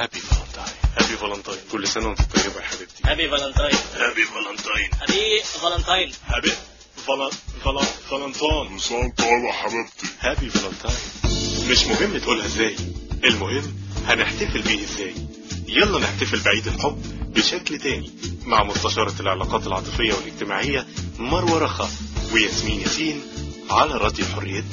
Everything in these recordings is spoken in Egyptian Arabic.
هابي فالنتاين هابي فالنتاين كل سنة وانت طيبة يا حبيبتي هابي فالنتاين هابي فالنتاين هابي فالنتاين هابي فلا فلا فالنتان لسان طالع حبيبتي هابي فالنتاين مش مهم تقولها ازاي المهم هنحتفل بيه ازاي يلا نحتفل بعيد الحب بشكل تاني مع مستشارة العلاقات العاطفية والاجتماعية مروة رخا وياسمين ياسين على راديو حريتنا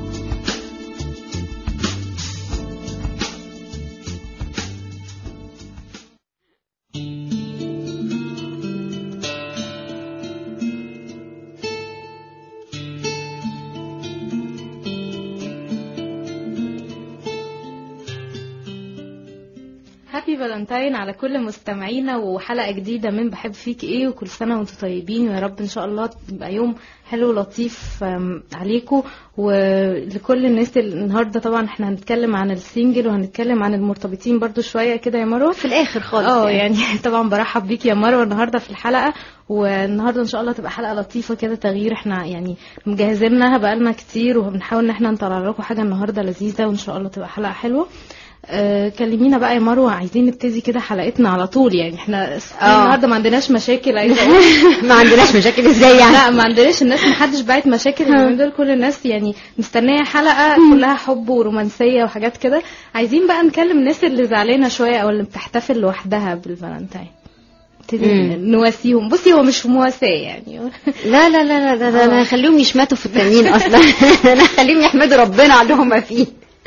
هابي فالنتاين على كل مستمعينا وحلقة جديدة من بحب فيك ايه وكل سنة وانتم طيبين ويا رب ان شاء الله تبقى يوم حلو ولطيف أم، عليكم ولكل الناس اللي النهارده طبعا احنا هنتكلم عن السنجل وهنتكلم عن المرتبطين برضو شوية كده يا مروة في الاخر خالص اه يعني طبعا برحب بيك يا مروه النهارده في الحلقه والنهارده ان شاء الله تبقى حلقه لطيفه كده تغيير احنا يعني مجهزينها بقالنا كتير وبنحاول ان احنا نطلع لكم حاجه النهارده لذيذه وان شاء الله تبقى حلقه حلوه أه كلمينا بقى يا مروه عايزين نبتدي كده حلقتنا على طول يعني احنا النهارده ما عندناش مشاكل عايزه اقول ما عندناش مشاكل ازاي يعني لا ما عندناش الناس ما حدش باعت مشاكل اليومين دول كل الناس يعني مستنيه حلقه كلها حب ورومانسيه وحاجات كده عايزين بقى نكلم الناس اللي زعلانه شويه او اللي بتحتفل لوحدها بالفالنتاين نبتدي مم. نواسيهم بصي هو مش مواساه يعني لا لا لا لا ده, ده انا آه. هخليهم يشمتوا في التانيين اصلا انا هخليهم يحمدوا ربنا على اللي هم فيه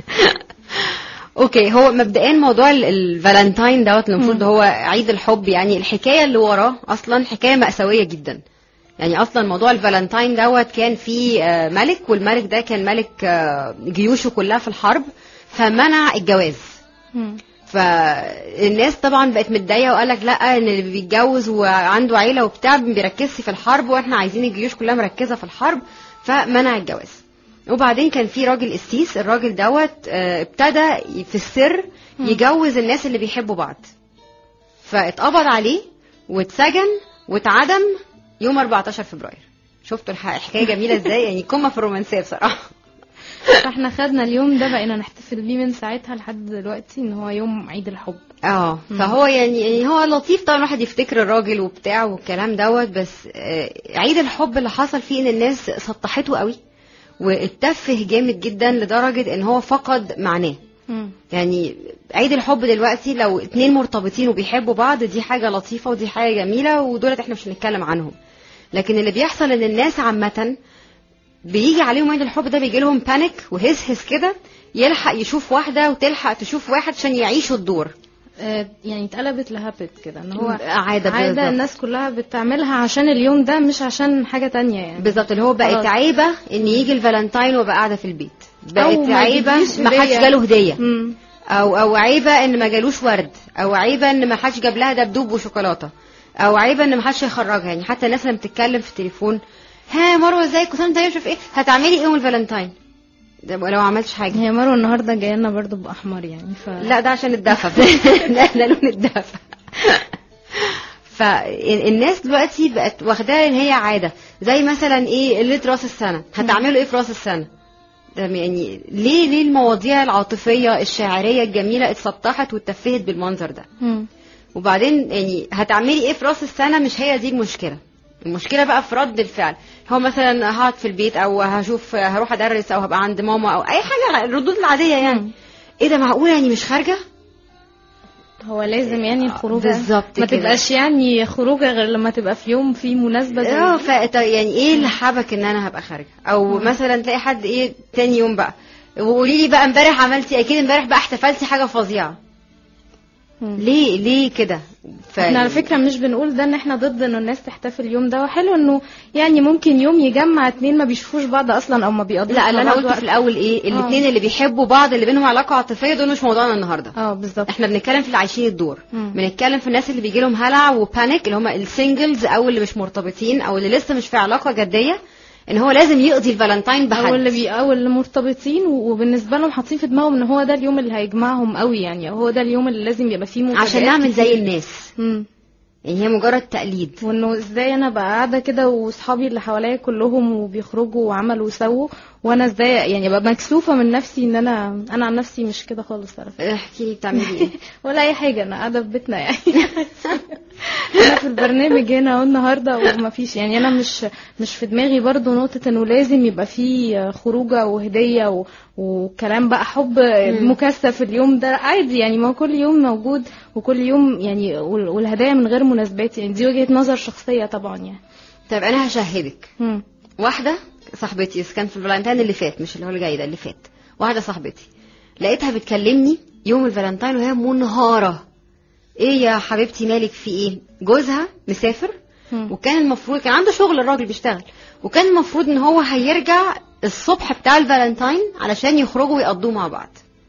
اوكي هو مبدئيا موضوع ال- الفالنتاين دوت المفروض هو عيد الحب يعني الحكايه اللي وراه اصلا حكايه مأساويه جدا يعني اصلا موضوع الفالنتاين دوت كان فيه آه، ملك والملك ده كان ملك آه، جيوشه كلها في الحرب فمنع الجواز مم. فالناس طبعا بقت متضايقه وقال لك لا ان اللي بيتجوز وعنده عيله وبتاع ما بيركزش في الحرب واحنا عايزين الجيوش كلها مركزه في الحرب فمنع الجواز وبعدين كان في راجل قسيس الراجل دوت آه، ابتدى في السر يجوز الناس اللي بيحبوا بعض فاتقبض عليه واتسجن واتعدم يوم 14 فبراير شفتوا الح- الحكايه جميله ازاي يعني قمه في الرومانسيه بصراحه فاحنا خدنا اليوم ده بقينا نحتفل بيه من ساعتها لحد دلوقتي ان هو يوم عيد الحب اه فهو يعني يعني هو لطيف طبعا الواحد يفتكر الراجل وبتاع والكلام دوت بس آه، عيد الحب اللي حصل فيه ان الناس سطحته قوي واتفه جامد جدا لدرجة ان هو فقد معناه مم. يعني عيد الحب دلوقتي لو اتنين مرتبطين وبيحبوا بعض دي حاجة لطيفة ودي حاجة جميلة ودولت احنا مش هنتكلم عنهم لكن اللي بيحصل ان الناس عامة بيجي عليهم عيد الحب ده بيجي لهم بانيك وهس كده يلحق يشوف واحدة وتلحق تشوف واحد عشان يعيشوا الدور آه، يعني اتقلبت لهابت كده ان هو عادة عادة بالظبط. الناس كلها بتعملها عشان اليوم ده مش عشان حاجة تانية يعني بالظبط اللي هو بقت خلاص. عيبه ان يجي الفالنتاين وابقى قاعده في البيت بقت أو ما عيبه يجيبليش ما حدش هدية. جاله هديه مم. او او عيبه ان ما جالوش ورد او عيبه ان ما حدش جاب لها دبدوب وشوكولاته او عيبه ان ما حدش يخرجها يعني حتى الناس لما بتتكلم في التليفون ها مروه ازيك كل سنه وانت طيبة، مش عارف ايه هتعملي ايه يوم الفالنتاين ده لو ما عملتش حاجه هي مروه النهارده جايه لنا برضو باحمر يعني ف لا ده عشان الدفى لا ده لون الدفى فالناس دلوقتي بقت واخداها ان هي عاده زي مثلا ايه ليله راس السنه هتعملوا ايه في راس السنه ده يعني ليه ليه المواضيع العاطفيه الشاعريه الجميله اتسطحت واتفهت بالمنظر ده مم. وبعدين يعني هتعملي ايه في راس السنه مش هي دي المشكله المشكله بقى في رد الفعل هو مثلا هقعد في البيت او هشوف هروح ادرس او هبقى عند ماما او اي حاجه الردود العاديه يعني ايه ده معقوله يعني مش خارجه هو لازم يعني الخروجه بالظبط ما كده. تبقاش يعني خروجه غير لما تبقى في يوم في مناسبه زي اه دي. ف يعني ايه اللي حبك ان انا هبقى خارجه او مثلا تلاقي حد ايه تاني يوم بقى وقولي لي بقى امبارح عملتي اكيد امبارح بقى احتفلتي حاجه فظيعه مم. ليه ليه كده ف... احنا على فكره مش بنقول ده ان احنا ضد انه الناس تحتفل اليوم ده وحلو انه يعني ممكن يوم يجمع اتنين ما بيشوفوش بعض اصلا او ما بيقضوش لا اللي مع انا بعض قلته وقت. في الاول ايه الاثنين اللي بيحبوا بعض اللي بينهم علاقه عاطفيه دول مش موضوعنا النهارده اه بالظبط احنا بنتكلم في اللي عايشين الدور مم. بنتكلم في الناس اللي بيجي لهم هلع وبانيك اللي هم السنجلز او اللي مش مرتبطين او اللي لسه مش في علاقه جديه ان هو لازم يقضي الفالنتاين بحد او اللي بي او اللي مرتبطين و- وبالنسبه لهم حاطين في دماغهم ان هو ده اليوم اللي هيجمعهم قوي يعني او هو ده اليوم اللي لازم يبقى فيه مفاجآت عشان نعمل زي كتير. الناس مم. يعني هي مجرد تقليد وانه ازاي انا بقى قاعده كده واصحابي اللي حواليا كلهم وبيخرجوا وعملوا وسووا وانا ازاي يعني ببقى مكسوفه من نفسي ان انا انا عن نفسي مش كده خالص على فكرة. احكي لي بتعملي ايه ولا اي حاجه انا قاعده في بيتنا يعني انا في البرنامج هنا اهو النهارده ومفيش يعني انا مش مش في دماغي برضو نقطه انه لازم يبقى في خروجه وهديه و... وكلام بقى حب مكثف اليوم ده عادي يعني ما هو كل يوم موجود وكل يوم يعني وال- والهدايا من غير مناسبات يعني دي وجهه نظر شخصيه طبعا يعني طيب انا هشهدك مم. واحده صاحبتي بس كان في الفالنتين اللي فات مش اللي هو الجاي ده اللي فات واحده صاحبتي لقيتها بتكلمني يوم الفالنتين وهي منهاره ايه يا حبيبتي مالك في ايه جوزها مسافر مم. وكان المفروض كان عنده شغل الراجل بيشتغل وكان المفروض ان هو هيرجع الصبح بتاع الفالنتين علشان يخرجوا ويقضوه مع بعض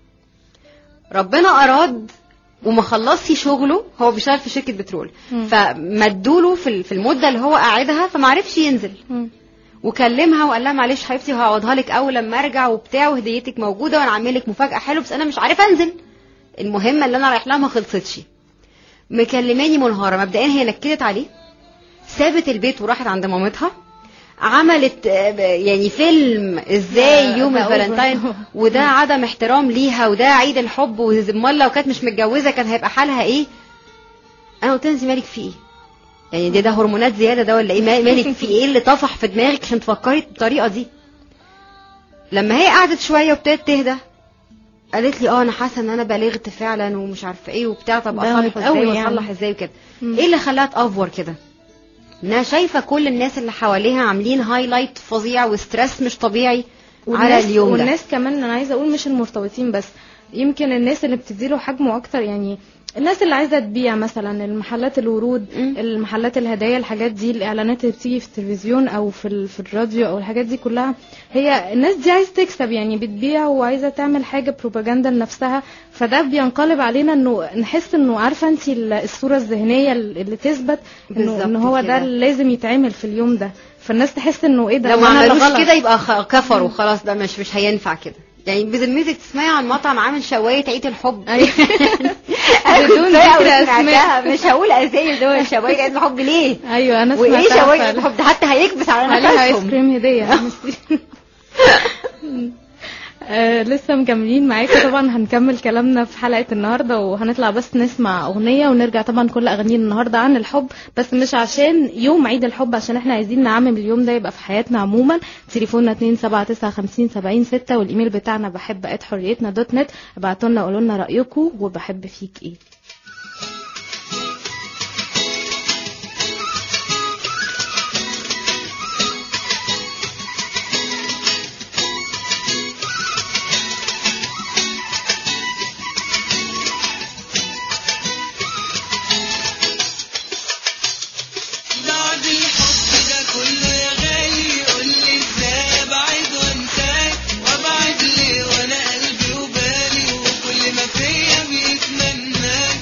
ربنا اراد وما خلصش شغله هو بيشتغل في شركه بترول مم. فمدوله في في المده اللي هو قاعدها فما عرفش ينزل مم. وكلمها وقال لها معلش حبيبتي هقعدها لك اول لما ارجع وبتاع وهديتك موجوده وانا عامل لك مفاجاه حلوه بس انا مش عارفه انزل المهمه اللي انا رايح لها ما خلصتش مكلماني منهاره مبدئيا هي نكدت عليه سابت البيت وراحت عند مامتها عملت آه، يعني فيلم ازاي لا، يوم ده الفالنتين أوفر. وده عدم احترام ليها وده عيد الحب وامال لو كانت مش متجوزه كان هيبقى حالها ايه انا قلت لها انت مالك في ايه يعني ده ده هرمونات زياده ده ولا ايه ما- مالك في ايه اللي طفح في دماغك عشان تفكري بالطريقه دي لما هي قعدت شويه وابتدت تهدى قالت لي اه انا حاسه ان انا بلغت فعلا ومش عارفه ايه وبتاع طب ده اصلح ازاي قوي واصلح يعني. ازاي وكده مم. ايه اللي خلاها تافور كده انها شايفه كل الناس اللي حواليها عاملين هايلايت فظيع وستريس مش طبيعي على والناس- اليوم ده والناس كمان انا عايزه اقول مش المرتبطين بس يمكن الناس اللي بتديله حجمه اكتر يعني الناس اللي عايزه تبيع مثلا المحلات الورود مم. المحلات الهدايا الحاجات دي الاعلانات اللي بتيجي في التلفزيون او في ال- في الراديو او الحاجات دي كلها هي الناس دي عايزه تكسب يعني بتبيع وعايزه تعمل حاجه بروباجندا لنفسها فده بينقلب علينا انه نحس انه عارفه انت الصوره الذهنيه اللي تثبت انه بالظبط ان هو ده كده. اللي لازم يتعمل في اليوم ده فالناس تحس انه ايه ده لو ما وأنا اللي عملوش غلط. كده يبقى خ- كفروا خلاص ده مش مش هينفع كده يعني بذمتك تسمعي عن مطعم عامل شوايه عيد الحب أيوة. أنا بدون كنت سايقة ذكر وسمعتها، أسماء. مش هقول اسامي دول شوايه عيد الحب ليه ايوه انا وايه سمعتها شوايه فعلا. عيد الحب ده حتى هيكبس على عليها ايس نفسهم كريم هديه آه لسه مكملين معاكم طبعا هنكمل كلامنا في حلقه النهارده وهنطلع بس نسمع اغنيه ونرجع طبعا كل اغانينا النهارده عن الحب بس مش عشان يوم عيد الحب عشان احنا عايزين نعمم اليوم ده يبقى في حياتنا عموما تليفوننا 2795070 والايميل بتاعنا بحب ات حريتنا دوت نت ابعتوا لنا قولوا لنا رايكم وبحب فيك ايه بعد الحب ده كله يا غالي قول لي ازاي ابعد وانساك وابعد ليه وانا قلبي وبالي وكل ما فيا بيتمناك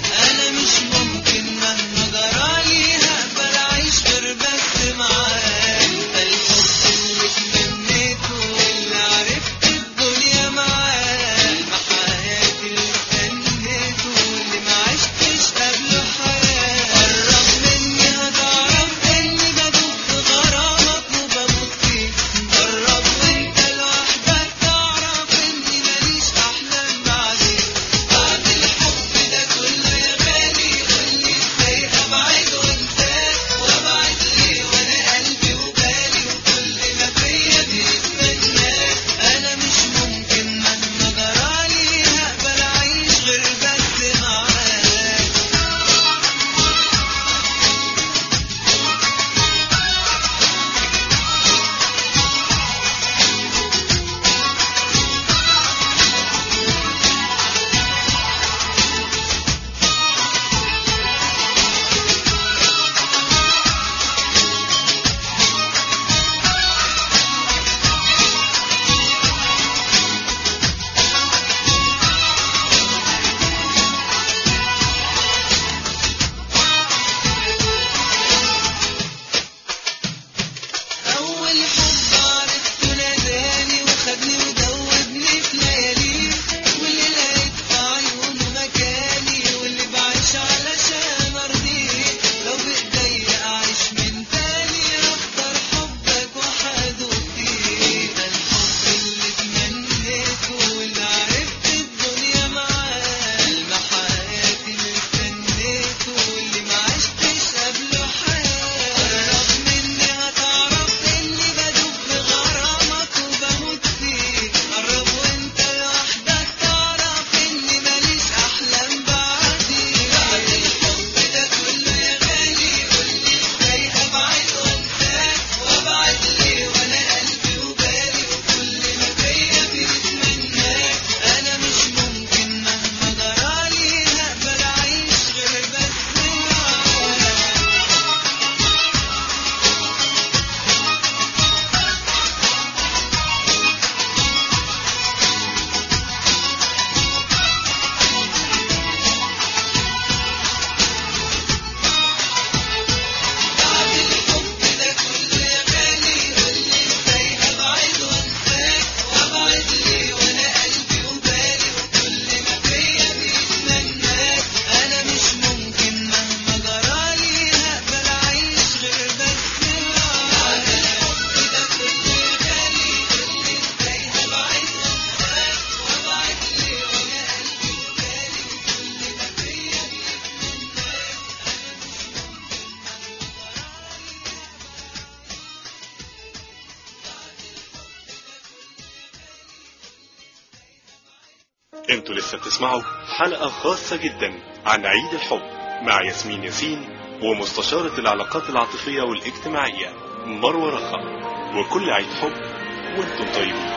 انتوا لسه بتسمعوا حلقة خاصة جدا عن عيد الحب مع ياسمين ياسين ومستشارة العلاقات العاطفية والاجتماعية مروة رخا وكل عيد حب وانتم طيبين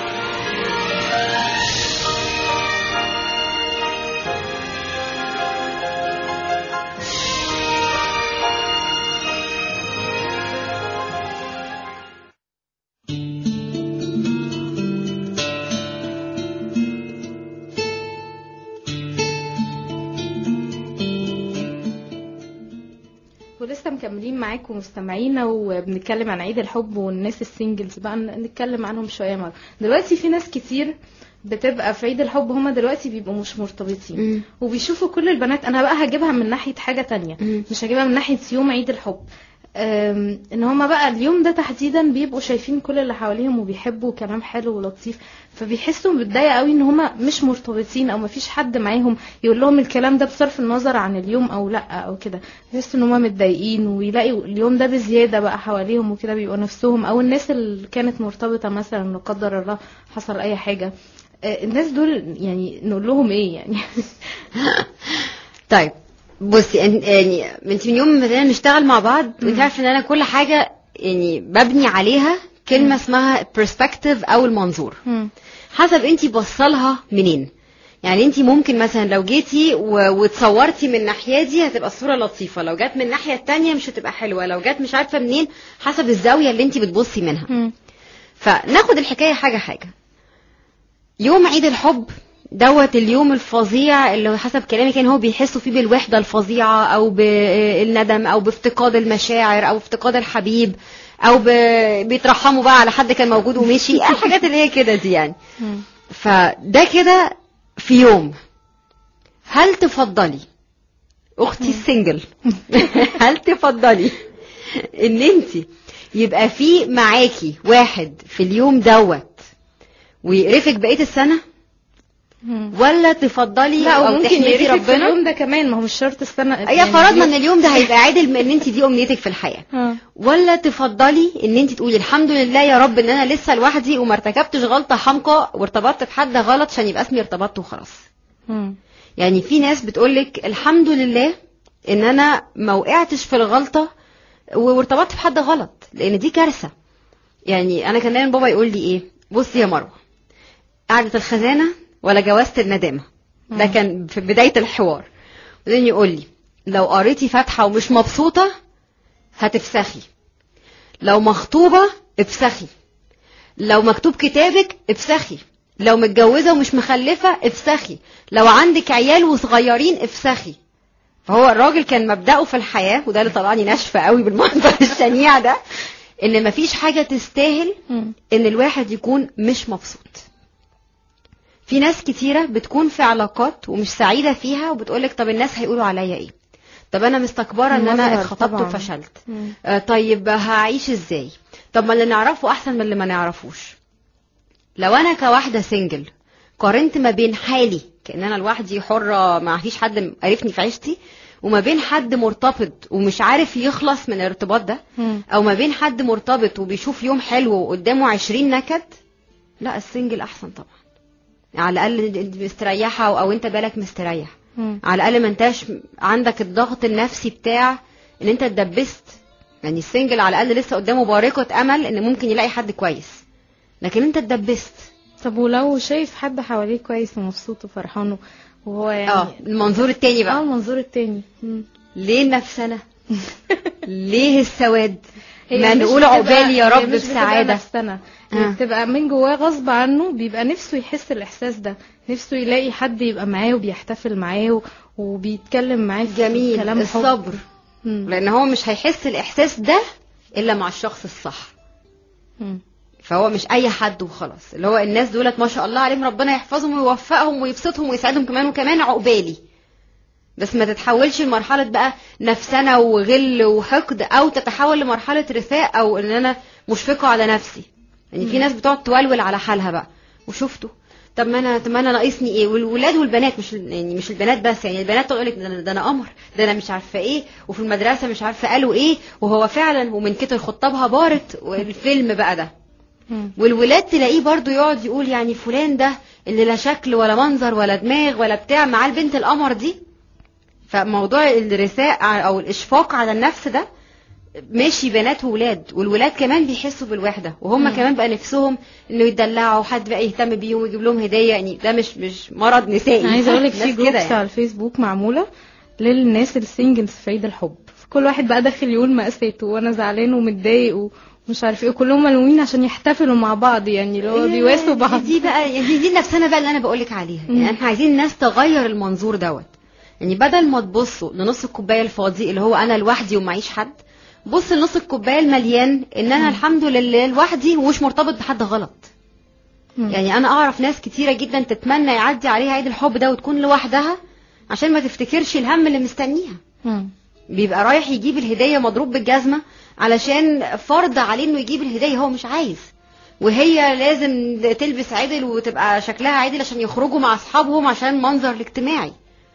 ولسه مكملين معاكم مستمعينا وبنتكلم عن عيد الحب والناس السنجلز بقى ن- نتكلم عنهم شويه مره دلوقتي في ناس كتير بتبقى في عيد الحب هما دلوقتي بيبقوا مش مرتبطين مم. وبيشوفوا كل البنات انا بقى هجيبها من ناحيه حاجه تانية مم. مش هجيبها من ناحيه يوم عيد الحب أم، ان هما بقى اليوم ده تحديدا بيبقوا شايفين كل اللي حواليهم وبيحبوا كلام حلو ولطيف فبيحسوا بالضايقه قوي ان هما مش مرتبطين او مفيش حد معاهم يقول لهم الكلام ده بصرف النظر عن اليوم او لا او كده بيحسوا ان هما متضايقين ويلاقوا اليوم ده بزياده بقى حواليهم وكده بيبقوا نفسهم او الناس اللي كانت مرتبطه مثلا لا قدر الله حصل اي حاجه آه، الناس دول يعني نقول لهم ايه يعني طيب بصي أن- يعني انت من يوم ما بدأنا نشتغل مع بعض وانت عارفه ان انا كل حاجه يعني ببني عليها كلمه اسمها perspective او المنظور حسب انت بصلها منين يعني انت ممكن مثلا لو جيتي و- وتصورتي من الناحيه دي هتبقى الصوره لطيفه لو جت من الناحيه التانية مش هتبقى حلوه لو جت مش عارفه منين حسب الزاويه اللي انت بتبصي منها فناخد الحكايه حاجه حاجه يوم عيد الحب دوت اليوم الفظيع اللي حسب كلامي كان هو بيحسوا فيه بالوحدة الفظيعة أو بالندم أو بافتقاد المشاعر أو افتقاد الحبيب أو ب... بيترحموا بقى على حد كان موجود ومشي الحاجات اللي هي كده دي يعني فده كده في يوم هل تفضلي أختي السنجل هل تفضلي إن أنت يبقى في معاكي واحد في اليوم دوت ويقرفك بقية السنة ولا تفضلي لا او وممكن تحمدي يقرفك في ربنا اليوم ده كمان ما هو مش شرط السنه هي فرضنا ان اليوم ده هيبقى عادل ان انت دي امنيتك في الحياه آه. ولا تفضلي ان انت تقولي الحمد لله يا رب ان انا لسه لوحدي وما ارتكبتش غلطه حمقى وارتبطت بحد غلط عشان يبقى اسمي ارتبطت وخلاص مم. يعني في ناس بتقولك الحمد لله ان انا ما وقعتش في الغلطه وارتبطت بحد غلط لان دي كارثه يعني انا كان دايما بابا يقول لي ايه بصي يا مروه قعده الخزانه ولا جوازه الندامه ده كان في بدايه الحوار بعدين يقول لي لو قريتي فاتحه ومش مبسوطه هتفسخي لو مخطوبه افسخي لو مكتوب كتابك افسخي لو متجوزه ومش مخلفه افسخي لو عندك عيال وصغيرين افسخي فهو الراجل كان مبدأه في الحياه وده اللي طلعني ناشفه قوي بالمنظر الشنيع ده ان مفيش حاجه تستاهل مم. ان الواحد يكون مش مبسوط في ناس كتيره بتكون في علاقات ومش سعيده فيها وبتقولك طب الناس هيقولوا عليا ايه طب انا مستكبره ان انا المظهر اتخطبت طبعاً. وفشلت مم. آه طيب هعيش ازاي طب ما اللي نعرفه احسن من اللي ما نعرفوش لو انا كواحده سنجل قارنت ما بين حالي كان انا لوحدي حره ما فيش حد عرفني في عيشتي وما بين حد مرتبط ومش عارف يخلص من الارتباط ده مم. او ما بين حد مرتبط وبيشوف يوم حلو وقدامه عشرين نكد لا السنجل احسن طبعا على الاقل انت مستريحه او, أو انت بالك مستريح مم. على الاقل ما انتش عندك الضغط النفسي بتاع ان انت اتدبست يعني السنجل على الاقل لسه قدامه بارقه امل ان ممكن يلاقي حد كويس لكن انت اتدبست طب ولو شايف حد حواليه كويس ومبسوط وفرحان وهو يعني اه المنظور التاني اه بقى المنظور التاني مم. ليه النفسنه ليه السواد هي ما مش نقول بتبقى- عقبالي يا هي رب مش بتبقى بسعاده نفسنا هي آه. بتبقى من جواه غصب عنه بيبقى نفسه يحس الاحساس ده نفسه يلاقي حد يبقى معاه وبيحتفل معاه و- وبيتكلم معاه في جميل كلام حب. الصبر مم. لان هو مش هيحس الاحساس ده الا مع الشخص الصح مم. فهو مش اي حد وخلاص اللي هو الناس دولت ما شاء الله عليهم ربنا يحفظهم ويوفقهم ويبسطهم ويسعدهم كمان وكمان عقبالي بس ما تتحولش لمرحلة بقى نفسنا وغل وحقد او تتحول لمرحلة رثاء او ان انا مشفقة على نفسي يعني في ناس بتقعد تولول على حالها بقى وشفته طب ما انا طب ما انا ناقصني ايه والولاد والبنات مش يعني مش البنات بس يعني البنات تقول لك ده انا ده انا قمر ده انا مش عارفه ايه وفي المدرسه مش عارفه قالوا ايه وهو فعلا ومن كتر خطابها بارت والفيلم بقى ده مم. والولاد تلاقيه برضو يقعد يقول يعني فلان ده اللي لا شكل ولا منظر ولا دماغ ولا بتاع مع البنت القمر دي فموضوع الرثاء او الاشفاق على النفس ده ماشي بنات وولاد والولاد كمان بيحسوا بالوحده وهم مم. كمان بقى نفسهم انه يدلعوا حد بقى يهتم بيهم ويجيب لهم هديه يعني ده مش مش مرض نسائي انا عايزه اقول لك في الناس جروبس كده يعني. على الفيسبوك معموله للناس السنجلز في عيد الحب كل واحد بقى داخل يقول مأساته وانا زعلان ومتضايق ومش عارف ايه كلهم ملمومين عشان يحتفلوا مع بعض يعني اللي هو بيواسوا بعض دي بقى يعني دي, دي نفسنا بقى اللي انا بقول لك عليها مم. يعني احنا عايزين الناس تغير المنظور دوت يعني بدل ما تبصوا لنص الكوبايه الفاضي اللي هو انا لوحدي ومعيش حد بص لنص الكوبايه المليان ان انا الحمد لله لوحدي ومش مرتبط بحد غلط مم. يعني انا اعرف ناس كتيره جدا تتمنى يعدي عليها عيد الحب ده وتكون لوحدها عشان ما تفتكرش الهم اللي مستنيها مم. بيبقى رايح يجيب الهدية مضروب بالجزمة علشان فرض عليه انه يجيب الهدية هو مش عايز وهي لازم تلبس عدل وتبقى شكلها عدل عشان يخرجوا مع اصحابهم عشان منظر الاجتماعي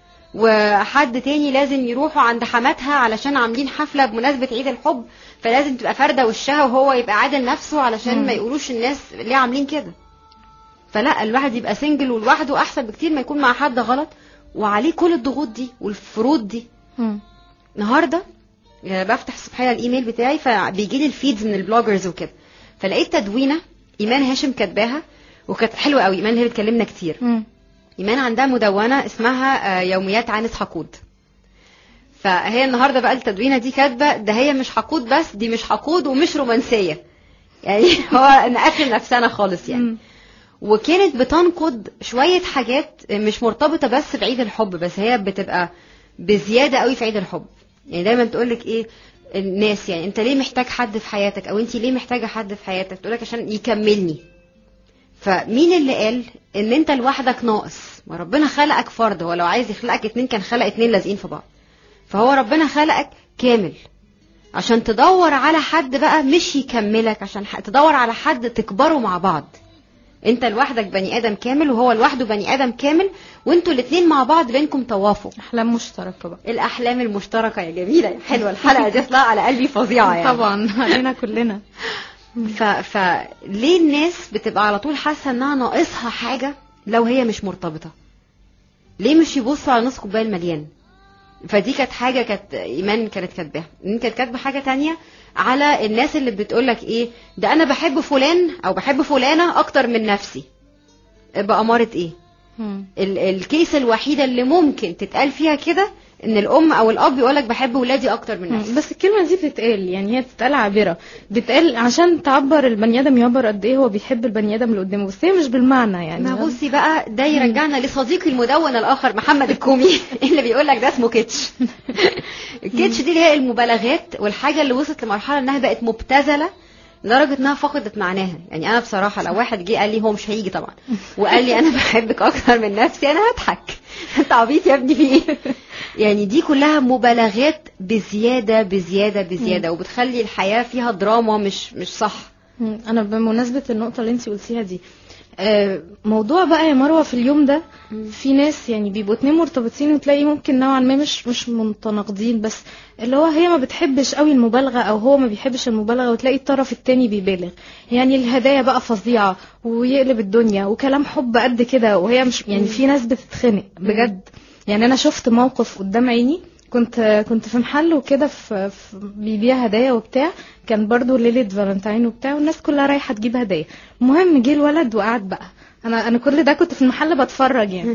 وحد تاني لازم يروحوا عند حماتها علشان عاملين حفلة بمناسبة عيد الحب فلازم تبقى فاردة وشها وهو يبقى عادل نفسه علشان مم. ما يقولوش الناس ليه عاملين كده فلا الواحد يبقى سنجل ولوحده احسن بكتير ما يكون مع حد غلط وعليه كل الضغوط دي والفروض دي مم. النهارده آه، بفتح الصبحيه الايميل بتاعي فبيجي لي الفيدز من البلوجرز وكده فلقيت تدوينه ايمان هاشم كاتباها وكانت حلوه قوي ايمان هي بتكلمنا كتير مم. ايمان عندها مدونه اسمها آه، يوميات عانس حقود فهي النهارده بقى التدوينه دي كاتبه ده هي مش حقود بس دي مش حقود ومش رومانسيه يعني هو نقفل نفسنا خالص يعني مم. وكانت بتنقد شوية حاجات مش مرتبطة بس بعيد الحب بس هي بتبقى بزيادة قوي في عيد الحب يعني دايما تقولك ايه الناس يعني انت ليه محتاج حد في حياتك او انت ليه محتاجة حد في حياتك تقولك عشان يكملني فمين اللي قال ان انت لوحدك ناقص ما ربنا خلقك فرد هو لو عايز يخلقك اتنين كان خلق اتنين لازقين في بعض فهو ربنا خلقك كامل عشان تدور على حد بقى مش يكملك عشان ح- تدور على حد تكبروا مع بعض انت لوحدك بني ادم كامل وهو لوحده بني ادم كامل وانتوا الاتنين مع بعض بينكم توافق احلام مشتركه بقى الاحلام المشتركه يا جميله يا حلوه الحلقه دي اصلها على قلبي فظيعه يعني طبعا علينا كلنا ف... فليه الناس بتبقى على طول حاسه انها ناقصها حاجه لو هي مش مرتبطه ليه مش يبصوا على نص كوبايه المليان فدي كانت حاجه كانت ايمان كانت كاتباها إيمان كانت كاتبه حاجه تانية على الناس اللي بتقولك ايه ده انا بحب فلان او بحب فلانه اكتر من نفسي بأمارة ايه مم. ال- الكيس الوحيده اللي ممكن تتقال فيها كده ان الام او الاب يقولك بحب ولادي اكتر من نفسي بس الكلمة دي بتتقال يعني هي بتتقال عابرة بتتقال عشان تعبر البني آدم يعبر قد ايه هو بيحب البني آدم اللي قدامه بس هي مش بالمعنى يعني ما بصي بقى ده يرجعنا لصديقي المدون الاخر محمد الكومي اللي بيقول لك ده اسمه كيتش الكيتش دي اللي هي المبالغات والحاجه اللي وصلت لمرحله انها بقت مبتذله لدرجه انها فقدت معناها يعني انا بصراحه لو واحد جه قال لي هو مش هيجي طبعا وقال لي انا بحبك اكتر من نفسي انا هضحك انت عبيط يا ابني في ايه يعني دي كلها مبالغات بزياده بزياده بزياده وبتخلي الحياه فيها دراما مش مش صح مم. انا بمناسبة النقطة اللي انت قلتيها دي آه، موضوع بقى يا مروة في اليوم ده في ناس يعني بيبقوا اتنين مرتبطين وتلاقي ممكن نوعا ما مش مش متناقضين بس اللي هو هي ما بتحبش قوي المبالغة او هو ما بيحبش المبالغة وتلاقي الطرف التاني بيبالغ يعني الهدايا بقى فظيعة ويقلب الدنيا وكلام حب قد كده وهي مش يعني في ناس بتتخنق بجد يعني انا شفت موقف قدام عيني كنت كنت في محل وكده في في- بيبيع هدايا وبتاع كان برضو ليلة فالنتاين وبتاع والناس كلها رايحة تجيب هدايا المهم جه الولد وقعد بقى انا انا كل ده كنت في المحل بتفرج يعني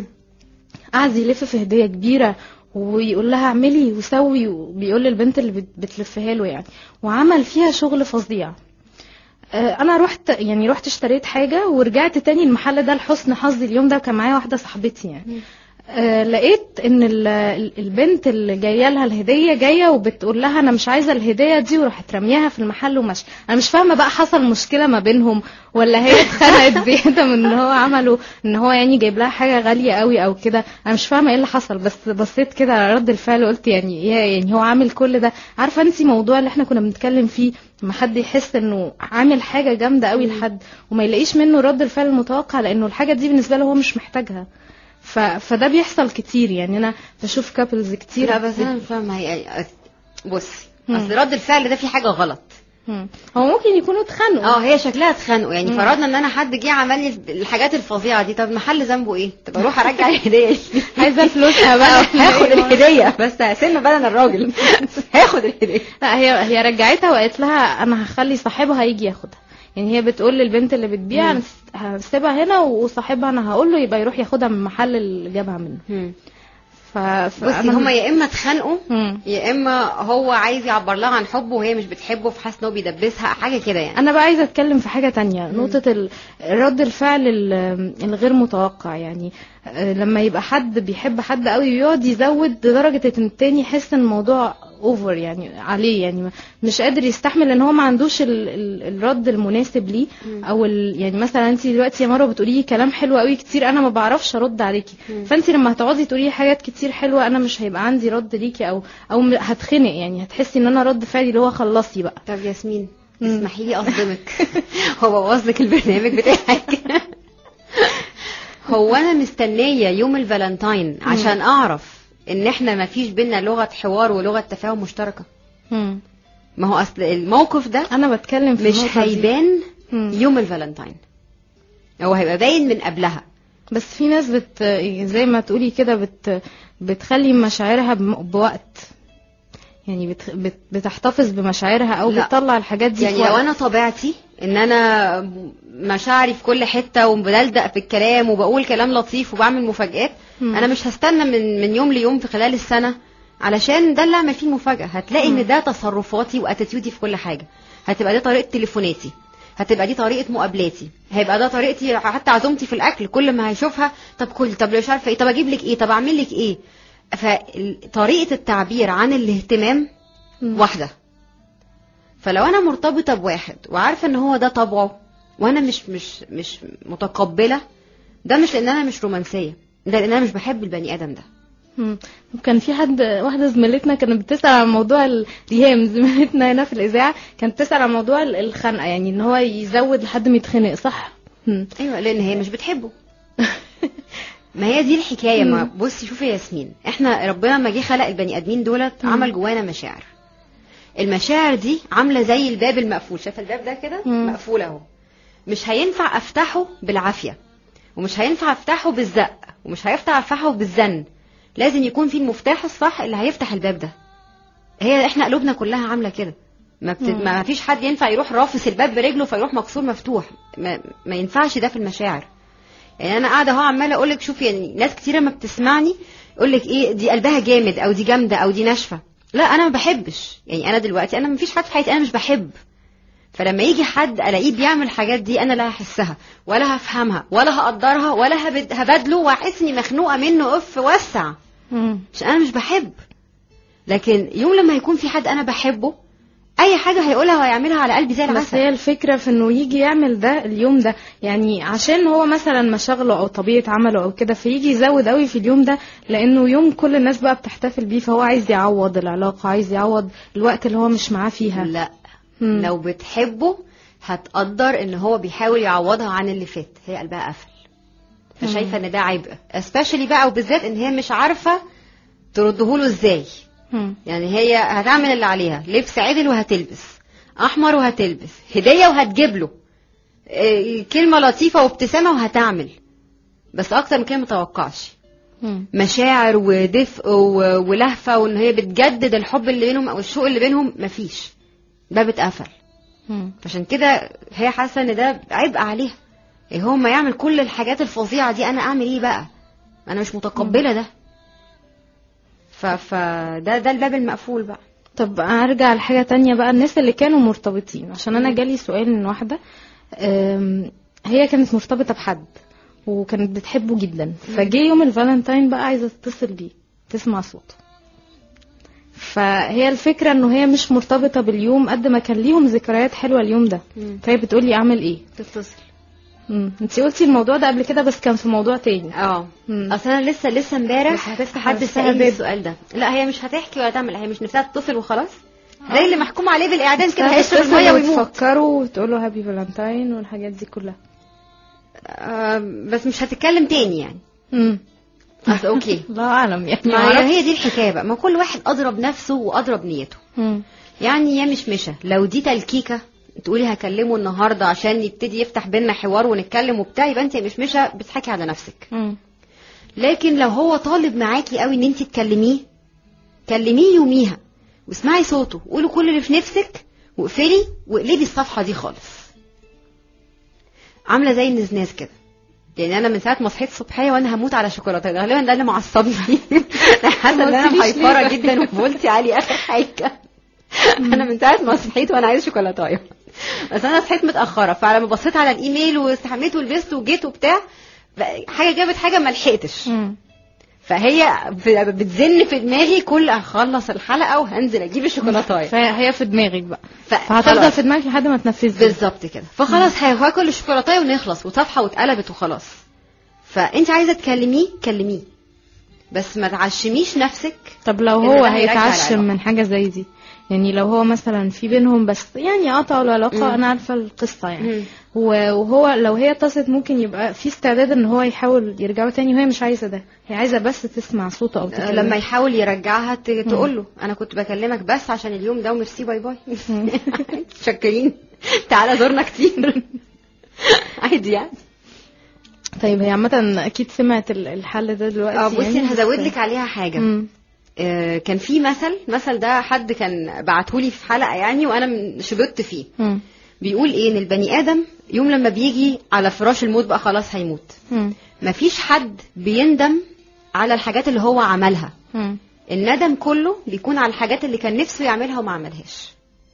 قعد يلف في هدية كبيرة ويقول لها اعملي وسوي وبيقول للبنت اللي بت- بتلفها له يعني وعمل فيها شغل فظيع آه، انا رحت يعني رحت اشتريت حاجة ورجعت تاني المحل ده لحسن حظي اليوم ده وكان معايا واحدة صاحبتي يعني آه، لقيت ان ال- ال- البنت اللي جايه لها الهديه جايه وبتقول لها انا مش عايزه الهديه دي وراحت رمياها في المحل ومشي انا مش فاهمه بقى حصل مشكله ما بينهم ولا هي اتخنقت زياده من ان هو عمله ان هو يعني جايب لها حاجه غاليه قوي او كده انا مش فاهمه ايه اللي حصل بس بصيت كده على رد الفعل وقلت يعني يا يعني هو عامل كل ده عارفه انت موضوع اللي احنا كنا بنتكلم فيه لما حد يحس انه عامل حاجه جامده قوي لحد وما يلاقيش منه رد الفعل المتوقع لانه الحاجه دي بالنسبه له هو مش محتاجها ف... فده بيحصل كتير يعني انا بشوف كابلز كتير لا بس انا مش فاهمه هي بصي مم. اصل رد الفعل ده في حاجه غلط مم. هو ممكن يكونوا اتخانقوا اه هي شكلها اتخانقوا يعني مم. فرضنا ان انا حد جه عمل لي الحاجات الفظيعه دي طب محل ذنبه ايه طب اروح ارجع الهديه دي. عايزه فلوسها بقى هاخد الهديه بس هسن بدل الراجل هاخد الهديه لا هي هي رجعتها وقالت لها انا هخلي صاحبها هيجي ياخدها يعني هي بتقول للبنت اللي بتبيع مم. أنا هسيبها هنا وصاحبها انا هقول له يبقى يروح ياخدها من المحل اللي جابها منه مم. ف... فأنا- بصي هما يا اما اتخانقوا مم. يا اما هو عايز يعبر لها عن حبه وهي مش بتحبه فحاسه ان هو بيدبسها حاجه كده يعني انا بقى عايزه اتكلم في حاجه تانية نقطه ال- رد الفعل ال- الغير متوقع يعني آه، لما يبقى حد بيحب حد قوي ويقعد يزود لدرجه ان التاني يحس ان الموضوع اوفر يعني عليه يعني ما- مش قادر يستحمل ان هو ما عندوش ال ال الرد المناسب ليه او ال يعني مثلا انت دلوقتي يا مروه بتقولي لي كلام حلو قوي كتير انا ما بعرفش ارد عليكي فانت لما هتقعدي تقولي لي حاجات كتير حلوه انا مش هيبقى عندي رد ليكي او او م- هتخنق يعني هتحسي ان انا رد فعلي اللي هو خلصي بقى طب ياسمين مم. اسمحي لي اصدمك هو بوظ لك البرنامج بتاعك هو انا مستنيه يوم الفالنتاين عشان اعرف ان احنا ما فيش بينا لغه حوار ولغه تفاهم مشتركه مم. ما هو اصل الموقف ده انا بتكلم في مش النقطة دي. هيبان مم. يوم الفالنتاين هو هيبقى باين من قبلها بس في ناس بت زي ما تقولي كده بت بتخلي مشاعرها بم- بوقت يعني بت... بت... بتحتفظ بمشاعرها او لا. بتطلع الحاجات دي يعني في لو وقت. انا طبيعتي ان انا مشاعري في كل حته وبدلدق في الكلام وبقول كلام لطيف وبعمل مفاجآت مم. انا مش هستنى من من يوم ليوم في خلال السنه علشان ده اللي اعمل فيه المفاجاه هتلاقي ان ده تصرفاتي واتيتيودي في كل حاجه هتبقى دي طريقه تليفوناتي هتبقى دي طريقه مقابلاتي هيبقى ده طريقتي حتى عزومتي في الاكل كل ما هيشوفها طب كل طب مش عارفه ايه طب اجيب لك ايه طب اعمل لك ايه فطريقه التعبير عن الاهتمام مم. واحده فلو انا مرتبطه بواحد وعارفه ان هو ده طبعه وانا مش مش مش متقبله ده مش لان انا مش رومانسيه ده لان انا مش بحب البني ادم ده مم. كان في حد واحده زميلتنا كانت بتسال عن موضوع ال- ريهام زميلتنا هنا في الاذاعه كانت بتسال عن موضوع ال- الخنقه يعني ان هو يزود لحد ما يتخنق صح مم. ايوه لان هي مش بتحبه ما هي دي الحكايه ما بصي شوفي يا ياسمين احنا ربنا لما جه خلق البني ادمين دولت عمل جوانا مشاعر المشاعر دي عامله زي الباب المقفول شايفه الباب ده كده مم. مقفول اهو مش هينفع افتحه بالعافيه ومش هينفع افتحه بالزق ومش هينفع افتحه بالزن لازم يكون في المفتاح الصح اللي هيفتح الباب ده هي احنا قلوبنا كلها عامله كده ما, بت... مم. ما فيش حد ينفع يروح رافس الباب برجله فيروح مكسور مفتوح ما, ما ينفعش ده في المشاعر يعني انا قاعده اهو عماله اقول لك شوفي يعني ناس كتيره ما بتسمعني يقول لك ايه دي قلبها جامد او دي جامده او دي ناشفه لا انا ما بحبش يعني انا دلوقتي انا ما فيش حد في حياتي انا مش بحب فلما يجي حد الاقيه بيعمل الحاجات دي انا لا هحسها ولا هفهمها ولا هقدرها ولا هبد- هبادله واحس اني مخنوقه منه اف وسع مم. عشان انا مش بحب لكن يوم لما يكون في حد انا بحبه اي حاجه هيقولها وهيعملها على قلبي زي بس العسل هي الفكرة في انه يجي يعمل ده اليوم ده يعني عشان هو مثلا مشاغله او طبيعة عمله او كده فيجي يزود قوي في اليوم ده لانه يوم كل الناس بقى بتحتفل بيه فهو عايز يعوض العلاقة عايز يعوض الوقت اللي هو مش معاه فيها لا مم. لو بتحبه هتقدر ان هو بيحاول يعوضها عن اللي فات هي قلبها قفل فشايفه ان ده عبء especially بقى وبالذات ان هي مش عارفه تردهوله ازاي مم. يعني هي هتعمل اللي عليها لبس عدل وهتلبس احمر وهتلبس هديه وهتجيب له إيه، كلمه لطيفه وابتسامه وهتعمل بس اكتر من كده متوقعش مم. مشاعر ودفء و- ولهفه وان هي بتجدد الحب اللي بينهم او الشوق اللي بينهم مفيش باب اتقفل مم. فعشان كده هي حاسه ان ده عبء عليها ايه هو ما يعمل كل الحاجات الفظيعه دي انا اعمل ايه بقى انا مش متقبله ده ف فده ده الباب المقفول بقى طب ارجع لحاجة تانية بقى الناس اللي كانوا مرتبطين عشان انا جالي سؤال من واحدة أم، هي كانت مرتبطة بحد وكانت بتحبه جدا فجه يوم الفالنتاين بقى عايزة تتصل بيه تسمع صوته فهي الفكرة انه هي مش مرتبطة باليوم قد ما كان ليهم ذكريات حلوة اليوم ده مم. فهي بتقولي اعمل ايه تتصل مم. انتي قلتي الموضوع ده قبل كده بس كان في موضوع تاني اه مم. اصل انا لسه لسه امبارح بس هتفتح حد نفسها سالني باب. السؤال ده لا هي مش هتحكي ولا تعمل هي مش نفسها تتصل وخلاص زي اللي محكوم عليه بالاعدام كده هيشرب هتتصل الميه ويموت وتفكروا وتقولوا هابي فالنتاين والحاجات دي كلها آه بس مش هتتكلم تاني يعني مم. اصل اوكي الله اعلم يعني ما معرفش. هي هي دي الحكايه بقى ما كل واحد اضرب نفسه واضرب نيته مم. يعني يا مشمشه لو دي تلكيكه تقولي هكلمه النهارده عشان يبتدي يفتح بينا حوار ونتكلم وبتاع يبقى انت يا مشمشه بتضحكي على نفسك مم. لكن لو هو طالب معاكي قوي ان انت تكلميه كلميه يوميها واسمعي صوته قولي كل اللي في نفسك واقفلي واقلبي الصفحه دي خالص عامله زي النزناز كده يعني انا من ساعه ما صحيت الصبحيه وانا هموت على شوكولاته غالبا ده اللي معصبني أنا حاسه ان انا ما قلتليش ليه محيفره بقى؟ جدا وفولتي عالي اخر حاجه انا من ساعه ما صحيت وانا عايزه شوكولاتايه بس انا صحيت متاخره فلما بصيت على الايميل واستحميت ولبست وجيت وبتاع بقى حاجه جابت حاجه ما لحقتش مم. فهي ب- بتزن في دماغي كل هخلص الحلقه وهنزل اجيب الشوكولاتايه فهي في دماغك بقى ف- فهتفضل خلاص. في دماغك لحد ما تنفذي بالظبط كده فخلاص ه- هاكل الشوكولاتايه ونخلص وصفحه واتقلبت وخلاص فانت عايزه تكلميه كلميه بس ما تعشميش نفسك طب لو إن هو ده هيرجع هيتعشم العلاقة. من حاجة زي دي يعني لو هو مثلا في بينهم بس يعني قطعوا العلاقة مم. أنا عارفة القصة يعني مم. و- وهو لو هي اتصلت ممكن يبقى في استعداد ان هو يحاول يرجعوا تاني وهي مش عايزة ده هي عايزة بس تسمع صوته أو آه، تكلمه لما يحاول يرجعها ت- تقول له انا كنت بكلمك بس عشان اليوم ده وميرسي باي باي شكرين تعالى زورنا كتير عادي يعني طيب هي عامة أكيد سمعت ال- الحل ده دلوقتي اه بصي يعني انا بس- هزود لك عليها حاجه مم. آه، كان في مثل مثل ده حد كان بعتهولي في حلقه يعني وانا م- شبطت فيه مم. بيقول ايه ان البني ادم يوم لما بيجي على فراش الموت بقى خلاص هيموت مم. مفيش حد بيندم على الحاجات اللي هو عملها مم. الندم كله بيكون على الحاجات اللي كان نفسه يعملها وما عملهاش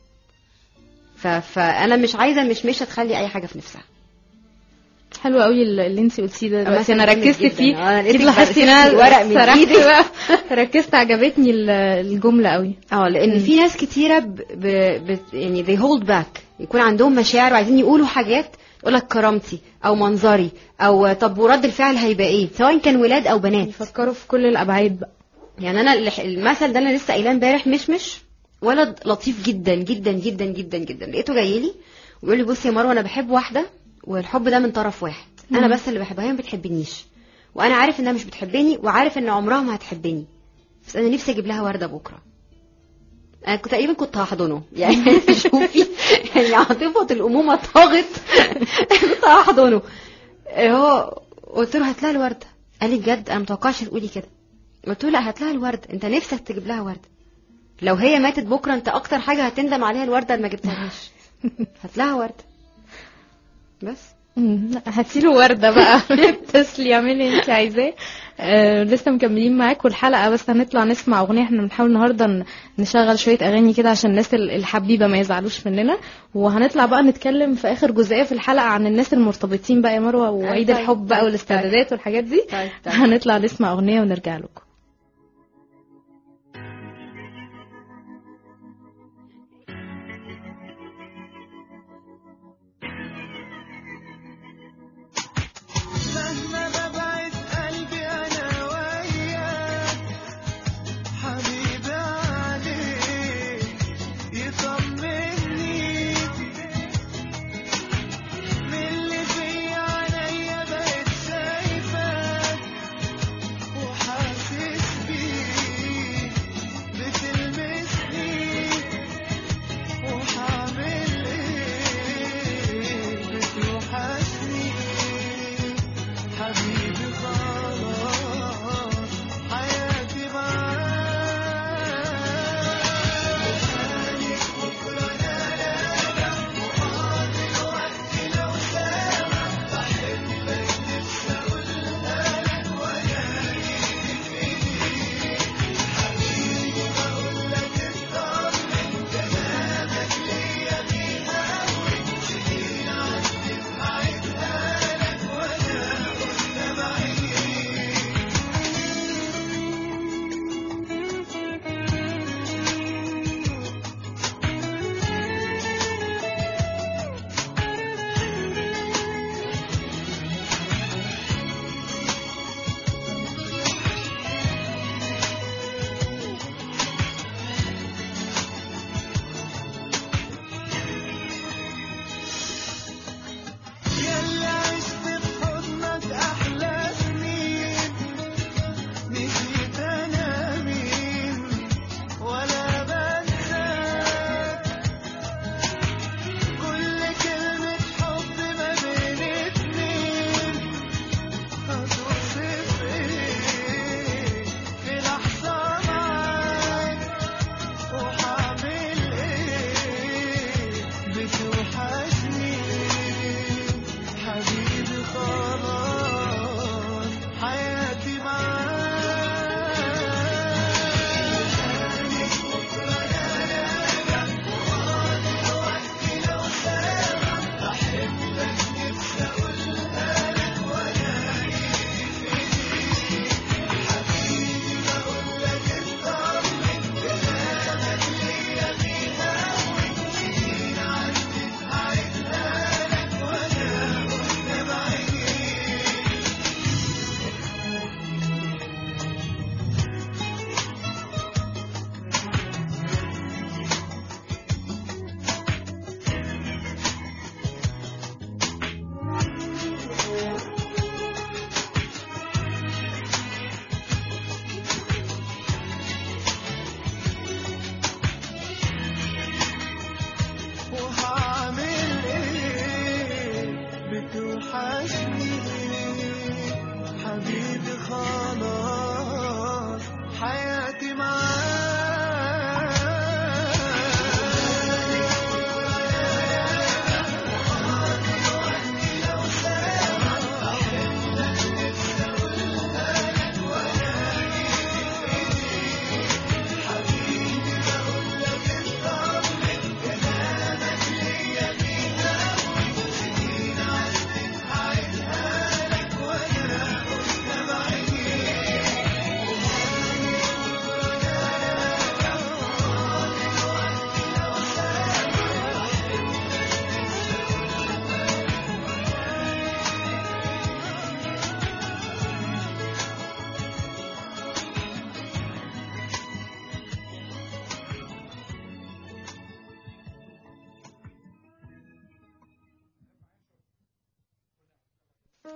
ف... فانا مش عايزه مش مش تخلي اي حاجه في نفسها حلو قوي اللي اللي انت قلتيه ده دلوقتي مثلا انا جامد ركزت جدا. فيه اه، انا اكيد لقيتك لاحظتي ان برسمتي انا ورق من سرحت ايدك. بقى ركزت عجبتني ال- الجملة قوي اه لان في ناس كتيره ب... ب... ب... يعني they hold back يكون عندهم مشاعر وعايزين يقولوا حاجات تقول لك كرامتي او منظري او طب ورد الفعل هيبقى ايه سواء كان ولاد او بنات يفكروا في كل الابعاد بقى يعني انا الح- المثل ده انا لسه قايلاه امبارح مش مش ولد لطيف جدا جدا جدا جدا جدا لقيته جاي لي ويقول لي بصي يا مروه انا بحب واحده والحب ده من طرف واحد انا بس اللي بحبها هي ما بتحبنيش وانا عارف انها مش بتحبني وعارف ان عمرها ما هتحبني بس انا نفسي اجيب لها ورده بكره انا كنت تقريبا كنت هحضنه يعني شوفي يعني عاطفه الامومه طاغت كنت هحضنه هو قلت له هات لها الورده قال لي بجد انا متوقعش تقولي كده قلت له لا هات لها الورد انت نفسك تجيب لها ورد لو هي ماتت بكره انت اكتر حاجه هتندم عليها الورده اللي ما جبتهاش هات لها ورد بس مم، لا هاتيله وردة بقى اتصلي اعملي اللي انت عايزاه آه لسه مكملين معاك والحلقة بس هنطلع نسمع اغنية احنا بنحاول النهاردة ن- نشغل شوية اغاني كده عشان الناس ال- الحبيبة ما يزعلوش مننا وهنطلع بقى نتكلم في اخر جزئية في الحلقة عن الناس المرتبطين بقى يا مروة وعيد طيب، الحب بقى طيب، والاستعدادات والحاجات دي طيب طيب هنطلع نسمع اغنية ونرجع لكم مهما ببعد قلبي انا وياك حبيبي عليك يطمني من اللي في عينيا بقيت شايفاك وحاسس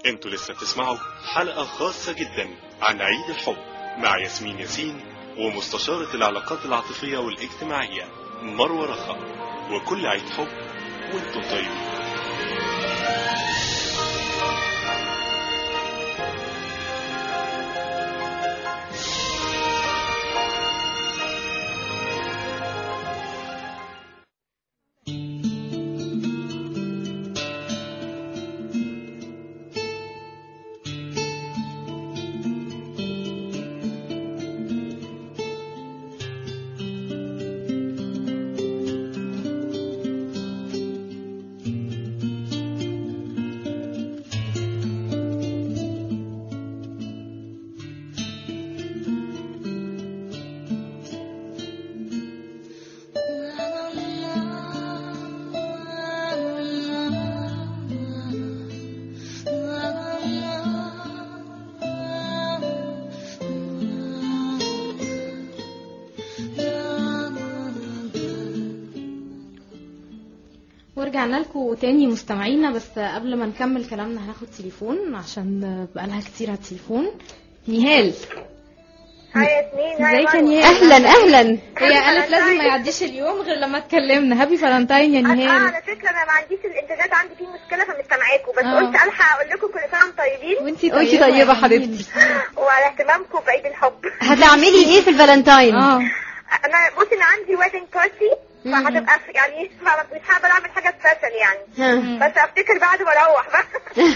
انتوا لسه بتسمعوا حلقة خاصة جدا عن عيد الحب مع ياسمين ياسين ومستشارة العلاقات العاطفية والاجتماعية مروة رخا وكل عيد حب وانتم طيبين ورجعنا لكم تاني مستمعينا بس قبل ما نكمل كلامنا هناخد تليفون عشان بقالها كتير على التليفون نهال هاي ياسمين هاي ازيك يا مروة. نهال اهلا اهلا هي قالت لازم ما يعديش اليوم غير لما اتكلمنا هابي فالنتاين يا اه نهال على فكره انا ما عنديش الانتاجات عندي فيه مشكله فمستمعاكم بس آه. قلت الحق اقول لكم كل سنه وانتم طيبين وانتي وانتي طيبه طيبة يا حبيبتي. نهال. وعلى اهتمامكم بعيد الحب هتعملي ايه في الفالنتاين اه انا بصي انا عندي ويدنج بارتي فهتبقى في- يعني مش حابه اعمل حاجه سبيشال يعني ها. بس افتكر بعد ما اروح بقى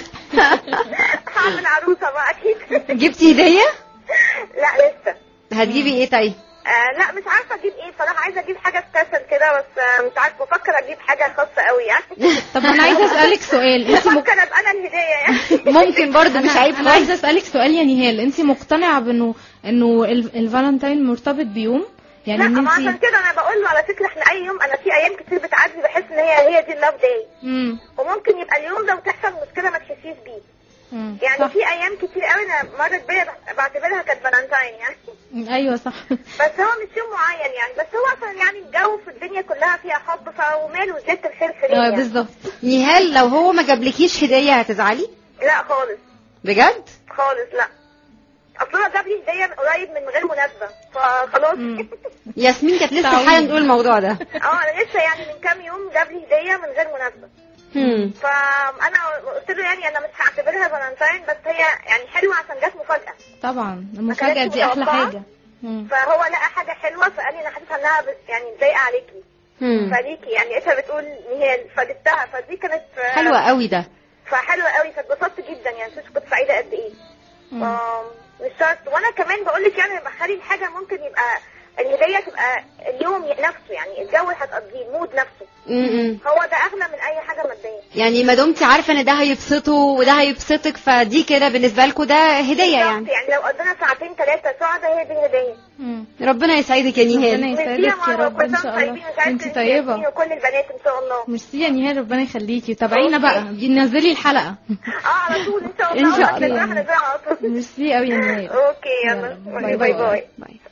هعمل عروسه بقى اكيد جبتي هدية لا لسه هتجيبي ايه طيب آه لا مش عارفه اجيب ايه بصراحه عايزه اجيب حاجه سبيشال كده بس آه مش عارفه بفكر اجيب حاجه خاصه قوي يعني طب انا عايزه اسالك سؤال انت مك... بفكر ابقى انا الهديه يعني ممكن برضه مش انا, عيب أنا عايزه اسالك سؤال يا نهال انت مقتنعه بانه انه ال- الفالنتاين مرتبط بيوم يعني لا ان ما عشان انت كده انا بقول له على فكره احنا اي يوم انا في ايام كتير بتعدي بحس ان هي هي دي اللاف داي امم وممكن يبقى اليوم ده وتحصل مشكله ما تحسيش بيه امم يعني صح. في ايام كتير قوي انا مرت بيا بح- بعتبرها كانت فالنتاين يعني ايوه صح بس هو مش يوم معين يعني بس هو عشان يعني الجو في الدنيا كلها فيها حب فوماله زيت الخير في اه يعني. بالظبط نهال لو هو ما جابلكيش هدية هتزعلي لا خالص بجد خالص لا اصل هو جاب لي هديه من قريب من غير مناسبه فخلاص مم. ياسمين كانت لسه تعويض. حالا تقول الموضوع ده اه انا لسه يعني من كام يوم جاب لي هديه من غير مناسبه هم. فانا قلت له يعني انا مش هعتبرها فالنتاين بس هي يعني حلوه عشان جت مفاجاه طبعا المفاجاه كانتش دي احلى متوقعة. حاجه مم. فهو لقى حاجه حلوه فقال لي انا حاسس انها بس- يعني ضايقه عليكي هم. فليكي يعني انت بتقول نهال فجبتها فدي كانت آه، حلوة قوي ده فحلوه قوي فاتبسطت جدا يعني شوف كنت سعيده قد ايه مم. آم، مش شرط وانا كمان بقول لك يعني بخلي الحاجه ممكن يبقى الهديه تبقى اليوم نفسه يعني الجو اللي هتقضيه المود نفسه م-م. هو ده اغلى من اي حاجه ماديه يعني ما دمتي عارفة ان ده هيبسطه وده هيبسطك فدي كده بالنسبة لكم ده هدية يعني بالظبط، يعني لو قضينا ساعتين ثلاثه سعداء هي دي الهديه مم. ربنا يسعدك يا ربنا نهال يسعدك يا رب ان شاء الله انت طيبه وكل البنات ان شاء الله ميرسي يا نهال ربنا يخليكي وتابعينا بقى نزلي الحلقه اه على طول ان شاء إن الله شاء الله. هنزلها هنزلها على طول ميرسي قوي يا نهال اوكي يلا، يلا باي باي باي. باي باي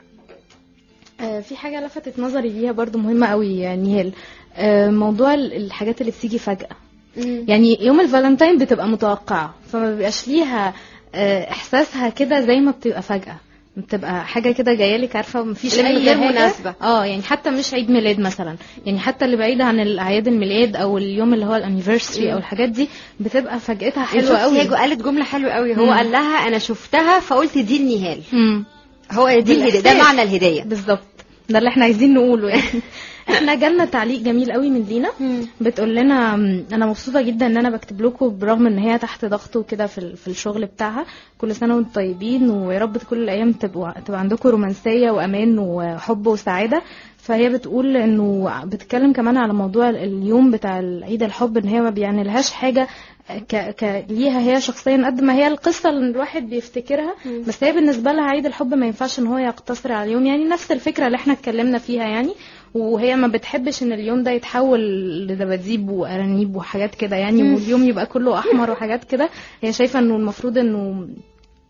آه، في حاجة لفتت نظري ليها برضو مهمة قوي يا نيهال آه، موضوع ال- الحاجات اللي بتيجي فجأة م. يعني يوم الفالنتاين بتبقى متوقعة فما بيبقاش ليها آه، احساسها كده زي ما بتبقى فجأة بتبقى حاجة كده جاية لك عارفة مفيش اللي من أي غير حاجة. مناسبة. اه يعني حتى مش عيد ميلاد مثلا يعني حتى اللي بعيدة عن الأعياد الميلاد أو اليوم اللي هو الانيفرساري أو الحاجات دي بتبقى فجأتها حلوة قوي هي قالت جملة حلوة قوي هو مم. قال لها انا شفتها فقلت دي النهال مم. هو دي الهدية ده بالإحساس. معنى الهدية بالظبط ده اللي احنا عايزين نقوله يعني احنا جالنا تعليق جميل قوي من لينا مم. بتقول لنا "م، انا مبسوطه جدا ان انا بكتب لكم برغم ان هي تحت ضغط وكده في ال- في الشغل بتاعها كل سنه وانتم طيبين ويا رب كل الايام تبقوا تبقى عندكم رومانسيه وامان وحب وسعاده فهي بتقول انه بتتكلم كمان على موضوع ال- اليوم بتاع عيد الحب ان هي ما بيعني لهاش حاجه ك... ك... ليها هي شخصيا قد ما هي القصه اللي الواحد بيفتكرها بس هي بالنسبه لها عيد الحب ما ينفعش ان هو يقتصر على اليوم يعني نفس الفكره اللي احنا اتكلمنا فيها يعني وهي ما بتحبش ان اليوم ده يتحول لدباديب وارانيب وحاجات كده يعني واليوم يبقى كله احمر وحاجات كده هي شايفه انه المفروض انه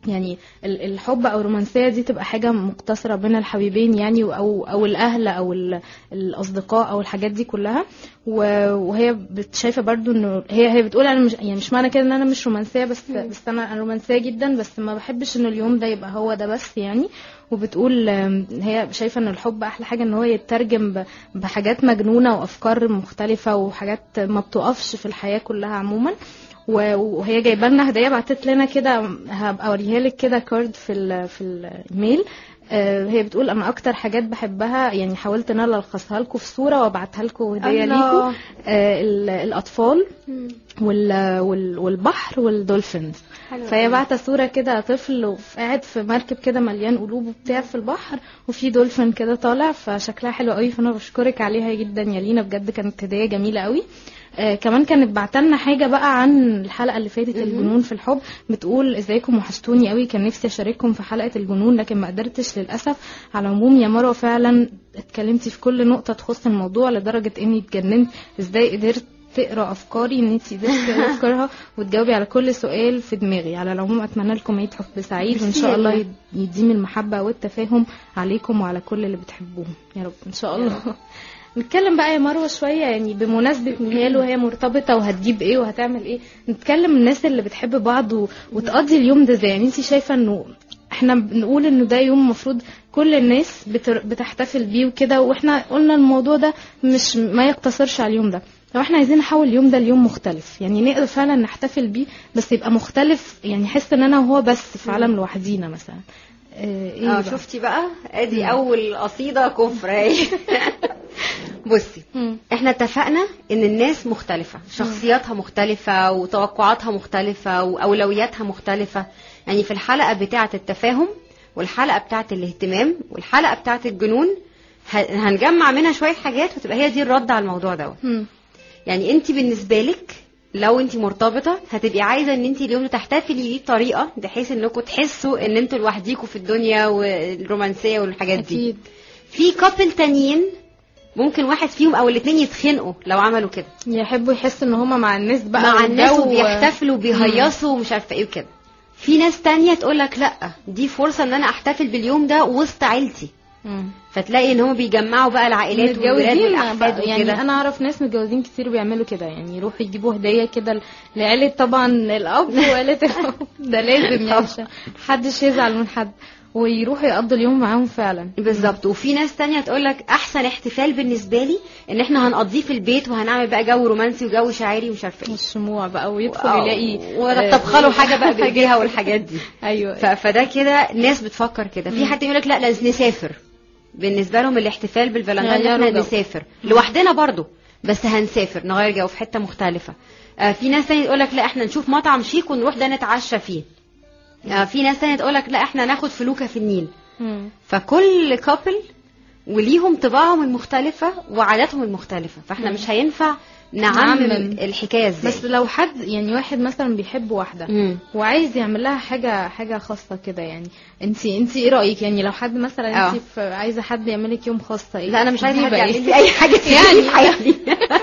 يعني ال- الحب او الرومانسيه دي تبقى حاجه مقتصره بين الحبيبين يعني او او الاهل او ال- الاصدقاء او الحاجات دي كلها و- وهي بت- شايفه برضو انه هي هي بتقول انا مش يعني مش معنى كده ان انا مش رومانسيه بس بس انا أنا رومانسيه جدا بس ما بحبش ان اليوم ده يبقى هو ده بس يعني وبتقول آم، هي شايفه ان الحب احلى حاجه ان هو يترجم ب- بحاجات مجنونه وافكار مختلفه وحاجات ما بتقفش في الحياه كلها عموما و- وهي جايبه لنا هديه بعتت لنا كده هبقى اوريها لك كده كارد في ال في الايميل آه، هي بتقول انا اكتر حاجات بحبها يعني حاولت ان انا الخصها لكم في صوره وابعتها لكم هديه الله. ليكم آه، ال- الاطفال وال وال والبحر والدولفينز حلو فهي أوي. بعت صوره كده طفل وف- قاعد في مركب كده مليان قلوب وبتاع في البحر وفي دولفين كده طالع فشكلها حلو قوي فانا بشكرك عليها جدا يا لينا بجد كانت هديه جميله قوي آه كمان كانت بعتلنا حاجه بقى عن الحلقه اللي فاتت الجنون في الحب بتقول ازيكم وحشتوني قوي كان نفسي اشارككم في حلقه الجنون لكن ما قدرتش للاسف على العموم يا مروه فعلا اتكلمتي في كل نقطه تخص الموضوع لدرجه اني اتجننت ازاي قدرت تقرا افكاري ان انت قدرتي تقرا افكارها وتجاوبي على كل سؤال في دماغي على العموم اتمنى لكم عيد حب سعيد وان ميرسي شاء يا الله لينا. يد- يديم المحبه والتفاهم عليكم وعلى كل اللي بتحبوهم يا رب ان شاء الله نتكلم بقى يا مروه شويه يعني بمناسبه نهال وهي مرتبطه وهتجيب ايه وهتعمل ايه نتكلم الناس اللي بتحب بعض و... وتقضي اليوم ده ازاي يعني انت شايفه انه احنا بنقول انه ده يوم المفروض كل الناس بتر... بتحتفل بيه وكده واحنا قلنا الموضوع ده مش ما يقتصرش على اليوم ده لو احنا عايزين نحول اليوم ده ليوم مختلف يعني نقدر فعلا نحتفل بيه بس يبقى مختلف يعني حس ان انا وهو بس في عالم لوحدينا مثلا اه ايه اه بقى؟ شفتي بقى ادي اول قصيده كفر اهي بصي مم. احنا اتفقنا ان الناس مختلفة شخصياتها مختلفة وتوقعاتها مختلفة واولوياتها مختلفة يعني في الحلقة بتاعة التفاهم والحلقة بتاعة الاهتمام والحلقة بتاعة الجنون ه- هنجمع منها شوية حاجات وتبقى هي دي الرد على الموضوع دوت مم. يعني انت بالنسبه لك لو انت مرتبطه هتبقي عايزه ان انت اليوم تحتفلي بيه بطريقه بحيث انكم تحسوا ان انتوا لوحديكوا في الدنيا والرومانسيه والحاجات دي اكيد في كابل تانيين ممكن واحد فيهم او الاثنين يتخنقوا لو عملوا كده يحبوا يحسوا ان هما مع الناس بقى مع الناس والجو- وبيحتفلوا وبيهيصوا ومش عارفه ايه وكده في ناس تانية تقول لك لا دي فرصه ان انا احتفل باليوم ده وسط عيلتي مم. فتلاقي ان هم بيجمعوا بقى العائلات والولاد متجوزين والاحفاد بقى- يعني وكده انا اعرف ناس متجوزين كتير بيعملوا كده يعني يروحوا يجيبوا هديه كده لعيله طبعا الاب وعيله الام ده لازم يعني عشان محدش يزعل من حد ويروحوا يقضوا اليوم معاهم فعلا بالظبط وفي ناس تانية تقول لك احسن احتفال بالنسبه لي ان احنا هنقضيه في البيت وهنعمل بقى جو رومانسي وجو شاعري ومش عارفه ايه الشموع بقى ويدخل آه، يلاقي ونطبخ له حاجه بقى بايديها والحاجات دي ايوه ف- فده كده ناس بتفكر كده في حد يقول لك لا لازم نسافر بالنسبه لهم الاحتفال بالفالنتين يغيروا احنا جو. نسافر لوحدنا برضو بس هنسافر نغير جو في حته مختلفه آه في ناس تانية تقول لك لا احنا نشوف مطعم شيك ونروح ده نتعشى فيه آه في ناس تانية تقول لك لا احنا ناخد فلوكه في النيل مم. فكل كابل وليهم طباعهم المختلفة وعاداتهم المختلفة فاحنا مش هينفع نعمم نعمم. الحكاية ازاي بس لو حد يعني واحد مثلا بيحب واحده مم. وعايز يعمل لها حاجه حاجه خاصه كده يعني انت انت ايه رايك يعني لو حد مثلا اه. انت في- عايزه حد يعمل لك يوم خاصه ايه لا انا مش عايزه حد تجيبي يعمل ايه؟ لي اي حاجه يعني. في حياتي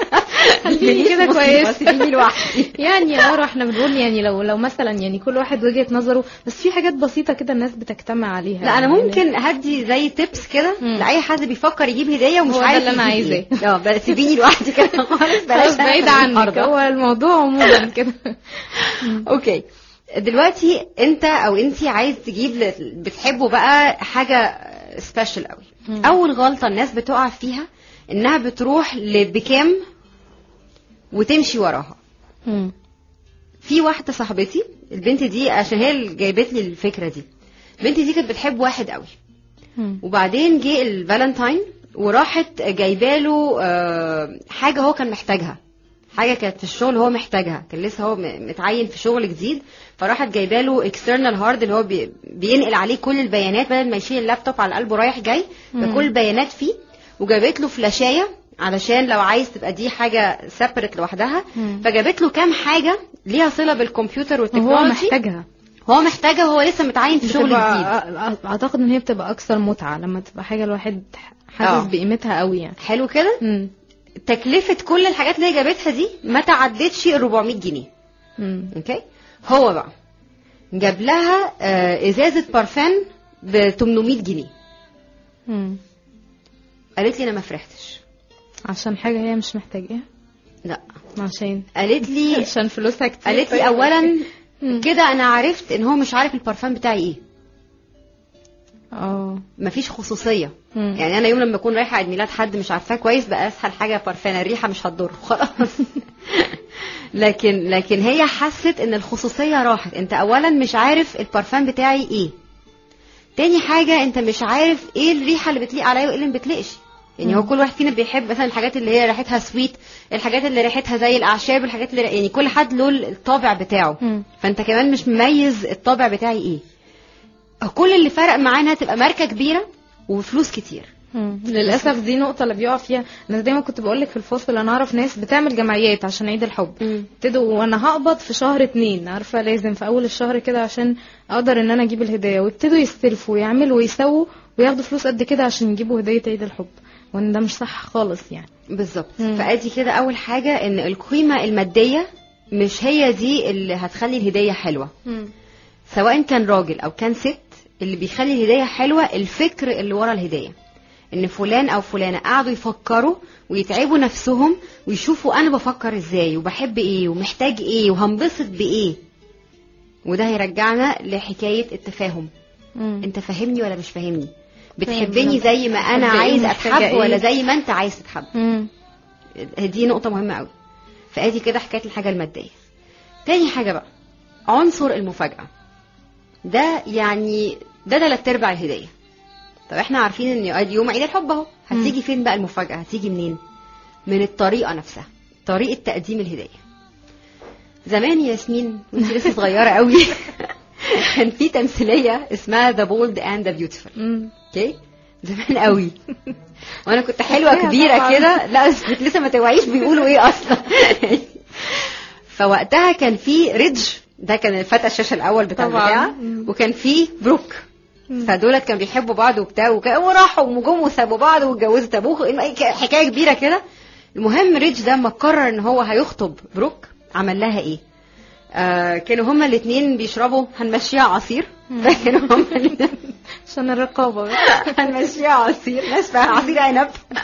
خليني كده مصيبة، كويس سيبيني لوحدي يعني يا مروه احنا بنقول يعني لو لو مثلا يعني كل واحد وجهه نظره بس في حاجات بسيطه كده الناس بتجتمع عليها لا انا يعني ممكن هدي زي تيبس كده مم. لاي حد بيفكر يجيب هديه ومش هو ده عارف اللي أنا يجيب عايزاه. إيه. اه بس سيبيني لوحدي كده خالص بلاش خلاص بعيد أنا عنك النهاردة. هو الموضوع عموما كده اوكي دلوقتي انت او انت عايز تجيب ل- بتحبوا بقى حاجه سبيشال قوي مم. اول غلطه الناس بتقع فيها انها بتروح لبكام وتمشي وراها مم. في واحده صاحبتي البنت دي عشان هي اللي جايبت لي الفكره دي البنت دي كانت بتحب واحد قوي مم. وبعدين جه الفالنتاين وراحت جايباله آه، حاجه هو كان محتاجها حاجه كانت في الشغل هو محتاجها كان لسه هو م- متعين في شغل جديد فراحت جايباله اكسترنال هارد اللي هو بي- بينقل عليه كل البيانات بدل ما يشيل اللابتوب على قلبه رايح جاي بكل البيانات فيه وجابت له فلاشايه علشان لو عايز تبقى دي حاجه سيبريت لوحدها مم. فجابت له كام حاجه ليها صله بالكمبيوتر وهو والتكنولوجي محتاجها هو محتاجها وهو لسه متعين في شغل بتبقى- جديد أ- اعتقد ان هي بتبقى اكثر متعه لما تبقى حاجه الواحد اه. حاسس بقيمتها قوي يعني حلو كده مم. تكلفة كل الحاجات اللي هي جابتها دي ما تعدتش ال 400 جنيه مم. اوكي هو بقى جاب لها آه، ازازه بارفان ب 800 جنيه مم. قالت لي انا ما فرحتش عشان حاجة هي مش محتاجاها لا عشان قالت لي عشان فلوسها كتير قالت لي طيب. اولا مم. كده انا عرفت ان هو مش عارف البارفان بتاعي ايه اه مفيش خصوصيه مم. يعني انا يوم لما اكون رايحه عيد ميلاد حد مش عارفاه كويس بقى اسهل حاجه بارفان الريحه مش هتضر خلاص لكن لكن هي حست ان الخصوصيه راحت انت اولا مش عارف البارفان بتاعي ايه تاني حاجه انت مش عارف ايه الريحه اللي بتليق عليا وايه اللي ما بتليقش يعني هو كل واحد فينا بيحب مثلا الحاجات اللي هي ريحتها سويت الحاجات اللي ريحتها زي الاعشاب الحاجات اللي يعني كل حد له الطابع بتاعه مم. فانت كمان مش مميز الطابع بتاعي ايه كل اللي فرق معانا تبقى ماركه كبيره وفلوس كتير مم. للاسف دي نقطه اللي بيقع فيها انا دايما كنت بقول لك في الفصل انا اعرف ناس بتعمل جمعيات عشان عيد الحب مم. ابتدوا وانا هقبض في شهر اتنين عارفه لازم في اول الشهر كده عشان اقدر ان انا اجيب الهديه ويبتدوا يستلفوا ويعملوا ويسووا وياخدوا فلوس قد كده عشان يجيبوا هديه عيد الحب وان ده مش صح خالص يعني بالظبط مم. فادي كده اول حاجه ان القيمه الماديه مش هي دي اللي هتخلي الهديه حلوه سواء كان راجل او كان ست اللي بيخلي الهديه حلوه الفكر اللي ورا الهديه ان فلان او فلانه قعدوا يفكروا ويتعبوا نفسهم ويشوفوا انا بفكر ازاي وبحب ايه ومحتاج ايه وهنبسط بايه وده هيرجعنا لحكايه التفاهم مم. انت فاهمني ولا مش فاهمني فاهم. بتحبني زي ما انا قد إيه عايز محتاجة اتحب إيه؟ ولا زي ما انت عايز تتحب مم. دي نقطة مهمة قوي فادي كده حكاية الحاجة المادية تاني حاجة بقى عنصر المفاجأة ده يعني ده تلات ارباع الهدية طب احنا عارفين ان ادي يوم عيد الحب اهو هتيجي فين بقى المفاجأة هتيجي منين من الطريقة نفسها طريقة تقديم الهدية زمان يا ياسمين وانت لسه صغيرة قوي كان في تمثيلية اسمها ذا بولد اند ذا بيوتيفul مم. اوكي زمان قوي وانا كنت حلوه فاكراها كبيره طبعاً. كده لا بس لسه ما توعيش بيقولوا ايه اصلا فوقتها كان في ريدج ده كان فتى الشاشه الاول بتاع طبعاً. البتاع مم. وكان في بروك مم. فدولت كانوا بيحبوا بعض وبتاع وكا- وراحوا وجم وسابوا بعض واتجوزوا ابوه حكايه كبيره كده المهم ريدج ده لما قرر ان هو هيخطب بروك عمل لها ايه آه كانوا هما الاثنين بيشربوا هنمشيها عصير كانوا هما الاتنين عشان الرقابه بس. هنمشيها عصير ناس فيها عصير عنب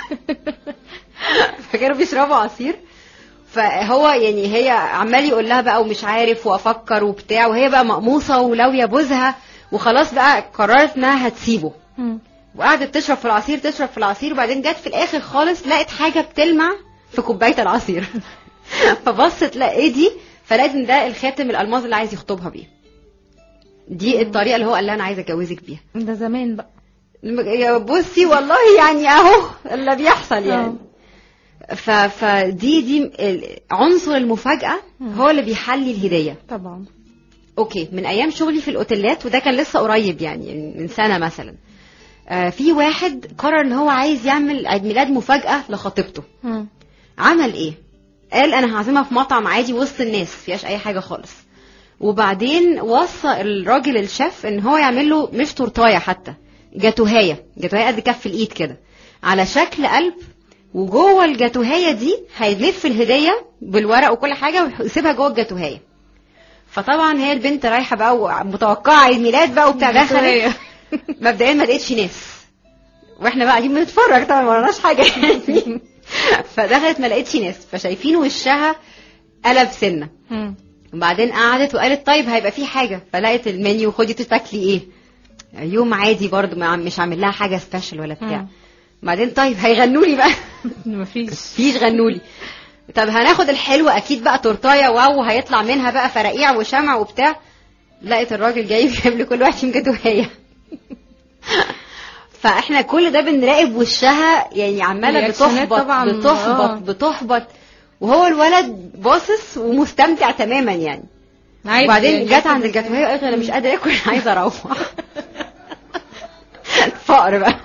فكانوا بيشربوا عصير فهو يعني هي عمال يقول لها بقى ومش عارف وافكر وبتاع وهي بقى مقموصه ولويه بوزها وخلاص بقى قررت انها هتسيبه مم. وقعدت تشرب في العصير تشرب في العصير وبعدين جت في الاخر خالص لقت حاجه بتلمع في كوبايه العصير فبصت لا ايه دي فلقت ان ده الخاتم الالماظ اللي عايز يخطبها بيه دي الطريقه اللي هو قال لها انا عايز اتجوزك بيها ده زمان بقى يا بصي والله يعني اهو اللي بيحصل يعني ف فدي دي ال- عنصر المفاجاه هو اللي بيحلي الهديه طبعا اوكي من ايام شغلي في الاوتيلات وده كان لسه قريب يعني من سنه مثلا آه في واحد قرر ان هو عايز يعمل عيد ميلاد مفاجاه لخطيبته مم. عمل ايه قال انا هعزمها في مطعم عادي وسط الناس فيهاش اي حاجه خالص وبعدين وصى الراجل الشيف ان هو يعمل له مش تورتايه حتى جاتوهايه جاتوهايه قد كف الايد كده على شكل قلب وجوه الجاتوهايه دي هيلف الهديه بالورق وكل حاجه ويسيبها جوه الجاتوهايه فطبعا هي البنت رايحه بقى ومتوقعه عيد ميلاد بقى وبتاع دخلت جاتوهية. مبدئيا ما لقيتش ناس واحنا بقى قاعدين بنتفرج طبعا ما وراناش حاجه يعني فدخلت ما لقيتش ناس فشايفين وشها قلب سنه مم. وبعدين قعدت وقالت طيب هيبقى في حاجه فلقت المنيو خدي تاكلي ايه يوم عادي برضو ما عم- مش عامل لها حاجه سبيشال ولا بتاع مم. بعدين طيب هيغنوا لي بقى مفيش فيش غنوا لي طب هناخد الحلو اكيد بقى تورتايه واو هيطلع منها بقى فرقيع وشمع وبتاع لقيت الراجل جاي جايب لكل واحد فيهم جاتوهيه فاحنا كل ده بنراقب وشها يعني عماله رياكشنات بتحبط طبعاً، بتحبط آه. بتحبط وهو الولد باصص ومستمتع تماما يعني عادي وبعدين يعني جت عند الجاتوهيه وقالت له انا مش قادره اكل انا عايزه اروح فقر بقى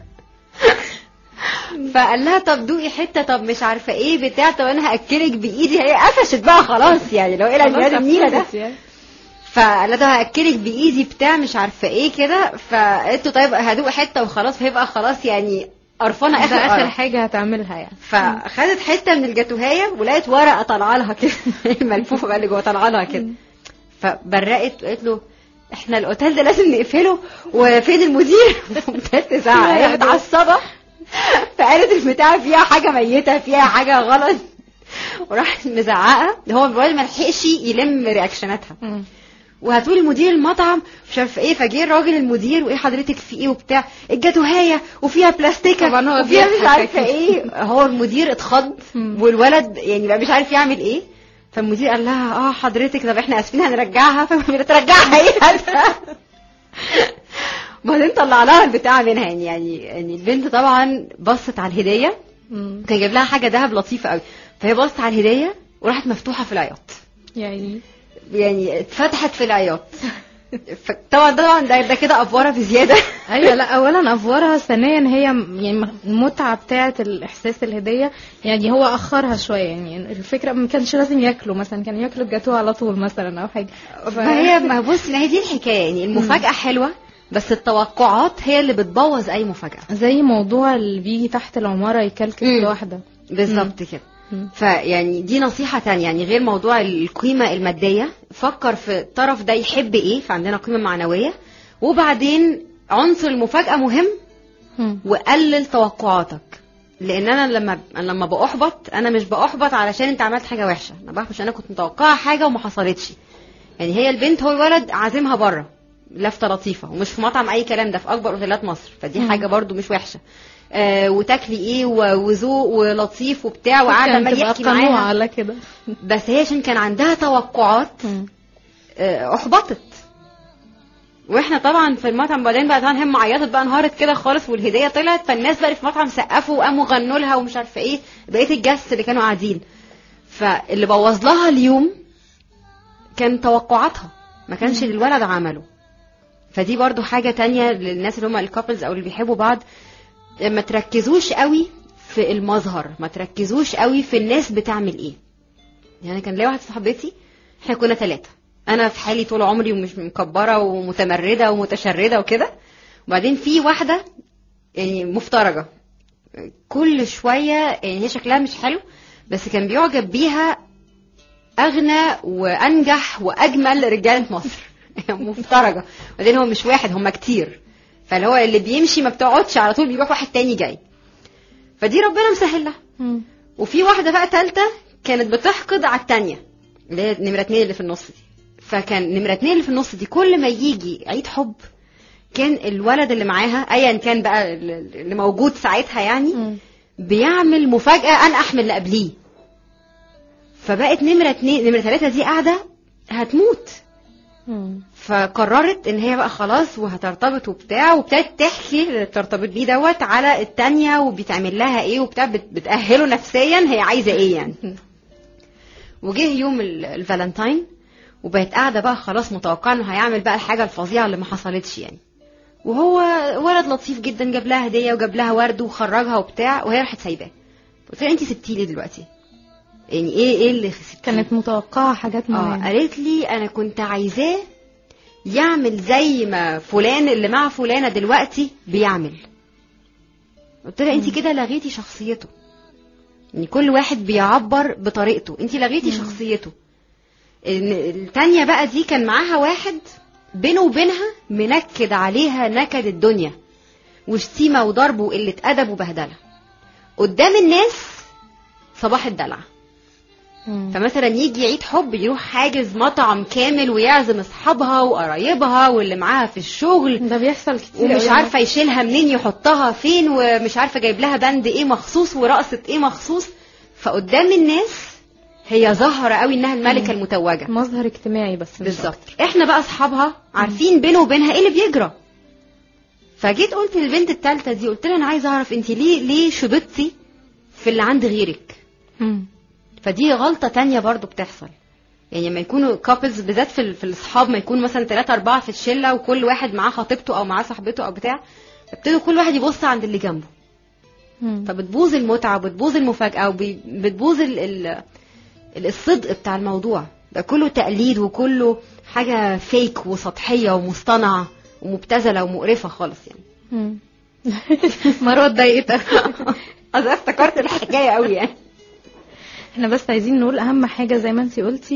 فقال لها طب دوقي حته طب مش عارفه ايه بتاع طب انا هاكلك بايدي هي قفشت بقى خلاص يعني لو ايه العيد ميلاد النيله ده فقال لها ده هاكلك بايدي بتاع مش عارفه ايه كده فقالت له طيب هدوق حته وخلاص فيبقى خلاص يعني قرفانه اخر ده اخر قرف. حاجه هتعملها يعني فخدت حته من الجاتوهيه ولقيت ورقه طالعه لها كده ملفوفه بقى اللي جوه طالعه لها كده فبرقت وقالت له احنا الاوتيل ده لازم نقفله وفين المدير وابتدت تزعق هي متعصبه فقالت البتاع فيها حاجه ميته فيها حاجه غلط وراحت مزعقه هو الولد ما لحقش يلم رياكشناتها مم. وهتقولي المدير المطعم مش عارف ايه فجه الراجل المدير وايه حضرتك في ايه وبتاع الجاتوهيه وفيها بلاستيكه طبعا هو وفيها مش بيضحك عارفه أكيد. ايه هو المدير اتخض مم. والولد يعني بقى مش عارف يعمل ايه فالمدير قال لها اه حضرتك طب احنا اسفين هنرجعها فبترجعها ايه وبعدين طلع لها البتاع منها يعني يعني يعني البنت طبعا بصت على الهديه مم. كان جايب لها حاجه دهب لطيفه قوي فهي بصت على الهديه وراحت مفتوحه في العياط يعني يعني اتفتحت في العياط ف- طبعا طبعا ده, ده كده افوره بزياده ايوه لا اولا افورها ثانيا هي م- يعني المتعه بتاعه الاحساس الهديه يعني هو اخرها شويه يعني الفكره ما كانش لازم ياكلوا مثلا كان ياكلوا الجاتوه على طول مثلا او حاجه ف... ما هي ما بص ما هي دي الحكايه يعني المفاجاه حلوه بس التوقعات هي اللي بتبوظ اي مفاجاه زي موضوع اللي بيجي تحت العماره يكلكس مم. لوحده بالظبط كده مم. فيعني دي نصيحة تانية يعني غير موضوع القيمة المادية فكر في الطرف ده يحب ايه فعندنا قيمة معنوية وبعدين عنصر المفاجأة مهم مم. وقلل توقعاتك لان انا لما أنا لما باحبط انا مش باحبط علشان انت عملت حاجه وحشه انا بحبط عشان انا كنت متوقعه حاجه وما حصلتش يعني هي البنت هو الولد عازمها بره لفته لطيفه ومش في مطعم اي كلام ده في اكبر اوتيلات مصر فدي مم. حاجه برضو مش وحشه آه وتاكلي ايه و- وذوق ولطيف وبتاع وقاعده كانت عمال تبقى يحكي قنوع معاها على كده بس هي عشان كان عندها توقعات مم. آه، احبطت واحنا طبعا في المطعم بعدين بقى طبعا هم عيطت بقى انهارت كده خالص والهديه طلعت فالناس بقى اللي في المطعم سقفوا وقاموا غنوا لها ومش عارفه ايه بقيه الجس اللي كانوا قاعدين فاللي بوظ لها اليوم كان توقعاتها ما كانش اللي الولد عمله فدي برضو حاجه تانية للناس اللي هم الكابلز او اللي بيحبوا بعض ما تركزوش قوي في المظهر ما تركزوش قوي في الناس بتعمل ايه يعني كان ليا واحده صاحبتي احنا كنا ثلاثه انا في حالي طول عمري ومش مكبره ومتمرده ومتشرده وكده وبعدين في واحده يعني مفترجه كل شويه يعني هي شكلها مش حلو بس كان بيعجب بيها اغنى وانجح واجمل رجاله مصر مفترجه وبعدين هو مش واحد هم كتير فاللي هو اللي بيمشي ما بتقعدش على طول بيروح واحد تاني جاي فدي ربنا مسهل لها مم. وفي واحده بقى تالتة كانت بتحقد على التانية اللي هي نمرة اتنين اللي في النص دي فكان نمرة اتنين اللي في النص دي كل ما يجي عيد حب كان الولد اللي معاها ايا كان بقى اللي موجود ساعتها يعني مم. بيعمل مفاجأة انقح من اللي قبليه فبقت نمرة اتنين نمرة تلاتة دي قاعدة هتموت مم. فقررت ان هي بقى خلاص وهترتبط وبتاع وابتدت تحكي اللي بترتبط بيه دوت على التانية وبيتعمل لها ايه وبتاع بت- بتأهله نفسيا هي عايزة ايه يعني وجه يوم ال- الفالنتاين وبقت قاعدة بقى خلاص متوقعة انه هيعمل بقى الحاجة الفظيعة اللي ما حصلتش يعني وهو ولد لطيف جدا جاب لها هدية وجاب لها ورد وخرجها وبتاع وهي راحت سايباه قلت لها انت سبتيه ليه دلوقتي يعني ايه ايه اللي سبتيه كانت متوقعه حاجات اه معينه قالت لي انا كنت عايزاه يعمل زي ما فلان اللي مع فلانه دلوقتي بيعمل قلت لها انت كده لغيتي شخصيته يعني كل واحد بيعبر بطريقته انت لغيتي شخصيته ال- التانية بقى دي كان معاها واحد بينه وبينها منكد عليها نكد الدنيا وشتيمة وضرب وقلة أدب وبهدلة قدام الناس صباح الدلع مم. فمثلا يجي عيد حب يروح حاجز مطعم كامل ويعزم اصحابها وقرايبها واللي معاها في الشغل ده بيحصل كتير ومش أوي. عارفه يشيلها منين يحطها فين ومش عارفه جايب لها بند ايه مخصوص ورقصه ايه مخصوص فقدام الناس هي ظاهره قوي انها الملكه المتوجه مظهر اجتماعي بس مش بالظبط أكتر. احنا بقى اصحابها عارفين بينه وبينها ايه اللي بيجرى فجيت قلت للبنت التالتة دي قلت لها انا عايزه اعرف انت ليه ليه شبطتي في اللي عند غيرك مم. فدي غلطة تانية برضو بتحصل يعني لما يكونوا كابلز بالذات في, ال- في الاصحاب ما يكون مثلا ثلاثة أربعة في الشلة وكل واحد معاه خطيبته أو معاه صاحبته أو بتاع ابتدوا كل واحد يبص عند اللي جنبه مم. فبتبوظ المتعة وبتبوظ المفاجأة وبتبوظ ال ال ال- الصدق بتاع الموضوع ده كله تقليد وكله حاجة فيك وسطحية ومصطنعة ومبتذلة ومقرفة خالص يعني مم. مروه اتضايقت أنا افتكرت الحكاية قوي يعني احنا بس عايزين نقول اهم حاجه زي ما انتي قلتي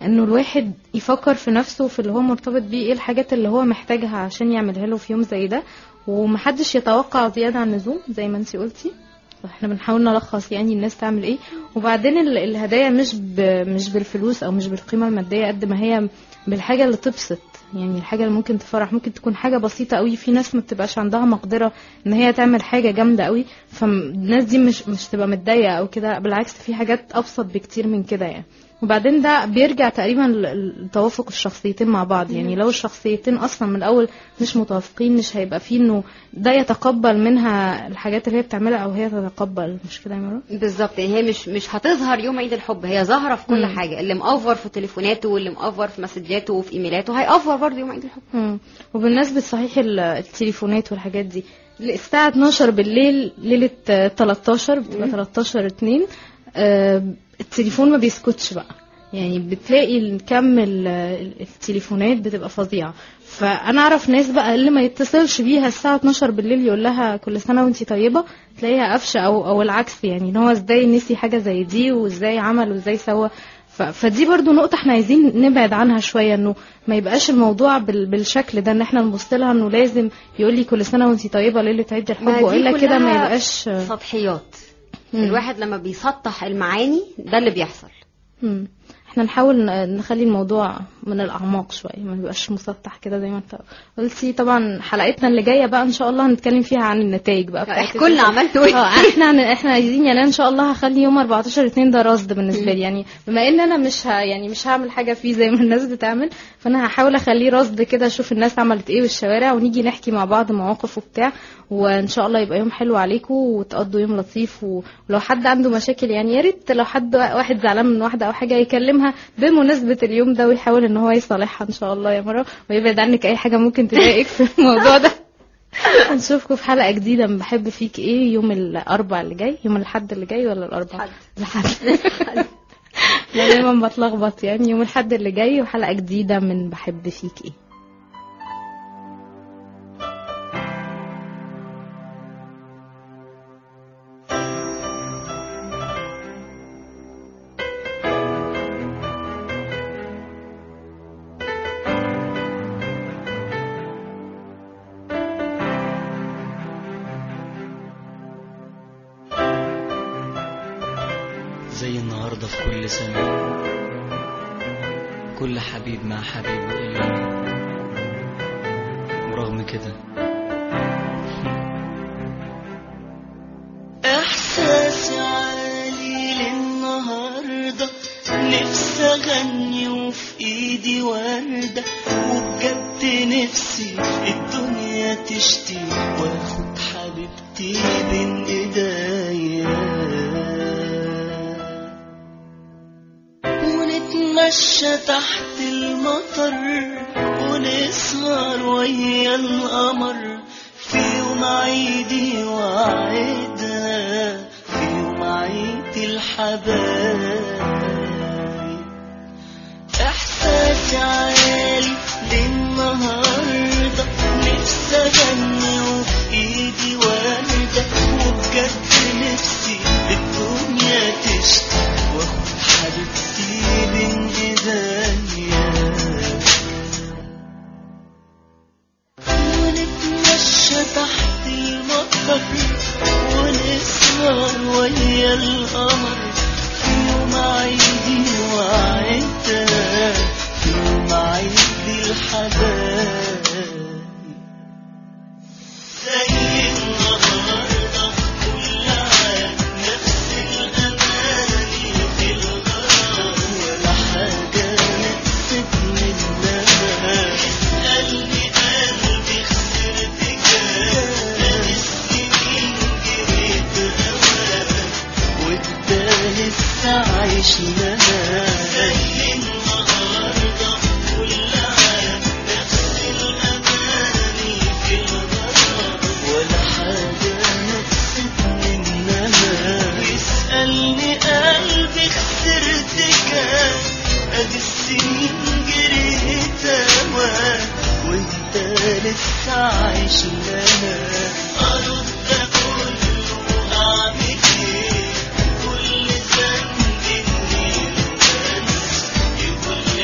انه الواحد يفكر في نفسه في اللي هو مرتبط بيه ايه الحاجات اللي هو محتاجها عشان يعملها له في يوم زي ده ومحدش يتوقع زيادة عن اللزوم زي ما انتي قلتي احنا بنحاول نلخص يعني الناس تعمل ايه وبعدين ال- الهدايا مش ب... مش بالفلوس او مش بالقيمه الماديه قد ما هي بالحاجه اللي تبسط يعني الحاجه اللي ممكن تفرح ممكن تكون حاجه بسيطه قوي في ناس ما بتبقاش عندها مقدره ان هي تعمل حاجه جامده قوي فالناس دي مش مش تبقى متضايقه او كده بالعكس في حاجات ابسط بكتير من كده يعني وبعدين ده بيرجع تقريبا ل- لتوافق الشخصيتين مع بعض يعني لو الشخصيتين اصلا من الاول مش متوافقين مش هيبقى فيه انه ده يتقبل منها الحاجات اللي هي بتعملها او هي تتقبل مش كده يا مروه بالظبط يعني هي مش مش هتظهر يوم عيد الحب هي ظاهره في كل مم. حاجه اللي مأفور في تليفوناته واللي مأفور في مسجاته وفي ايميلاته هيأفور برضه يوم عيد الحب مم. وبالنسبة صحيح ال- التليفونات والحاجات دي الساعة 12 بالليل ليلة آه، 13 بتبقى 13 2 آه، التليفون ما بيسكتش بقى يعني بتلاقي الكم ال- ال- التليفونات بتبقى فظيعة فانا اعرف ناس بقى اللي ما يتصلش بيها الساعة 12 بالليل يقول لها كل سنة وانتي طيبة تلاقيها قفشة او او العكس يعني ان هو ازاي نسي حاجة زي دي وازاي عمل وازاي سوى ف- فدي برضو نقطة احنا عايزين نبعد عنها شوية انه ما يبقاش الموضوع بال- بالشكل ده ان احنا نبص لها انه لازم يقول لي كل سنة وانتي طيبة ليلة عيد الحب ما دي والا كده ما كلها يبقاش سطحيات مم. الواحد لما بيسطح المعاني ده اللي بيحصل مم. احنا نحاول ن- نخلي الموضوع من الاعماق شويه ما يبقاش مسطح كده زي ما انت قلتي طبعا حلقتنا اللي جايه بقى ان شاء الله هنتكلم فيها عن النتائج بقى بتاعت احكوا لنا عملتوا ايه اه احنا عن- احنا عايزين يعني ان شاء الله هخلي يوم 14 2 ده رصد بالنسبه لي يعني بما ان انا مش ه يعني مش هعمل حاجه فيه زي ما الناس بتعمل فانا هحاول اخليه رصد كده اشوف الناس عملت ايه والشوارع ونيجي نحكي مع بعض مواقف وبتاع وان شاء الله يبقى يوم حلو عليكم وتقضوا يوم لطيف و- ولو حد عنده مشاكل يعني يا ريت لو حد واحد زعلان من واحده او حاجه يكلمها بمناسبه اليوم ده ويحاول ان هو يصالحها ان شاء الله يا مروه ويبعد عنك اي حاجه ممكن تضايقك في الموضوع ده نشوفكم في حلقه جديده من بحب فيك ايه يوم الاربع اللي جاي يوم الاحد اللي جاي ولا الاربع الحد انا دايما بتلخبط يعني يوم الاحد اللي جاي وحلقه جديده من بحب فيك ايه زي النهاردة في كل سنة كل حبيب مع حبيبه إلا أنا ورغم كده إحساسي عالي للنهاردة نفسي أغني وفي إيدي وردة وبجد نفسي الدنيا تشتي وآخد حبيبتي بين إيديا ونتمشى تحت المطر ونسهر ويا القمر في يوم عيدي وعيدها في يوم عيد الحبايب احساسي عالي للنهارده نفسي اغني وفي ايدي ورده وبجد نفسي الدنيا تشتي واخد حبيبتي بين ايديا ونتمشى تحت المطر ونسهر ويا القمر في يوم عيدي وعيدها في يوم عيد الحبايب زي النهارده كل عام نفس الأماني في الغرام ولا حاجة نقصت منها قلبي قلبي خسرت كام السنين جريت هواك وانت لسه عايشناها زي النهارده كل عام نفس الأماني في الغرام ولا حاجة نقصت منها يسألني قلبي خسرت كام ادي السنين جريت هواك وانت لسه عايش لنا ارد كله اعمل ايه كل ذنب اني بس يقول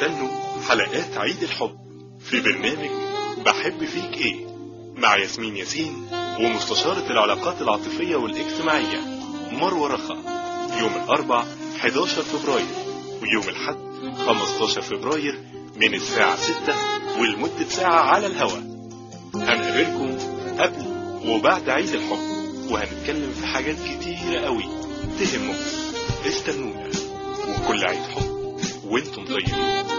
استنوا حلقات عيد الحب في برنامج بحب فيك ايه مع ياسمين ياسين ومستشارة العلاقات العاطفية والاجتماعية مروة رخا يوم الأربع 11 فبراير ويوم الحد 15 فبراير من الساعة 6 ولمدة ساعة على الهواء هنقابلكم قبل وبعد عيد الحب وهنتكلم في حاجات كتيرة قوي تهمكم استنونا وكل عيد حب وانتم طيبين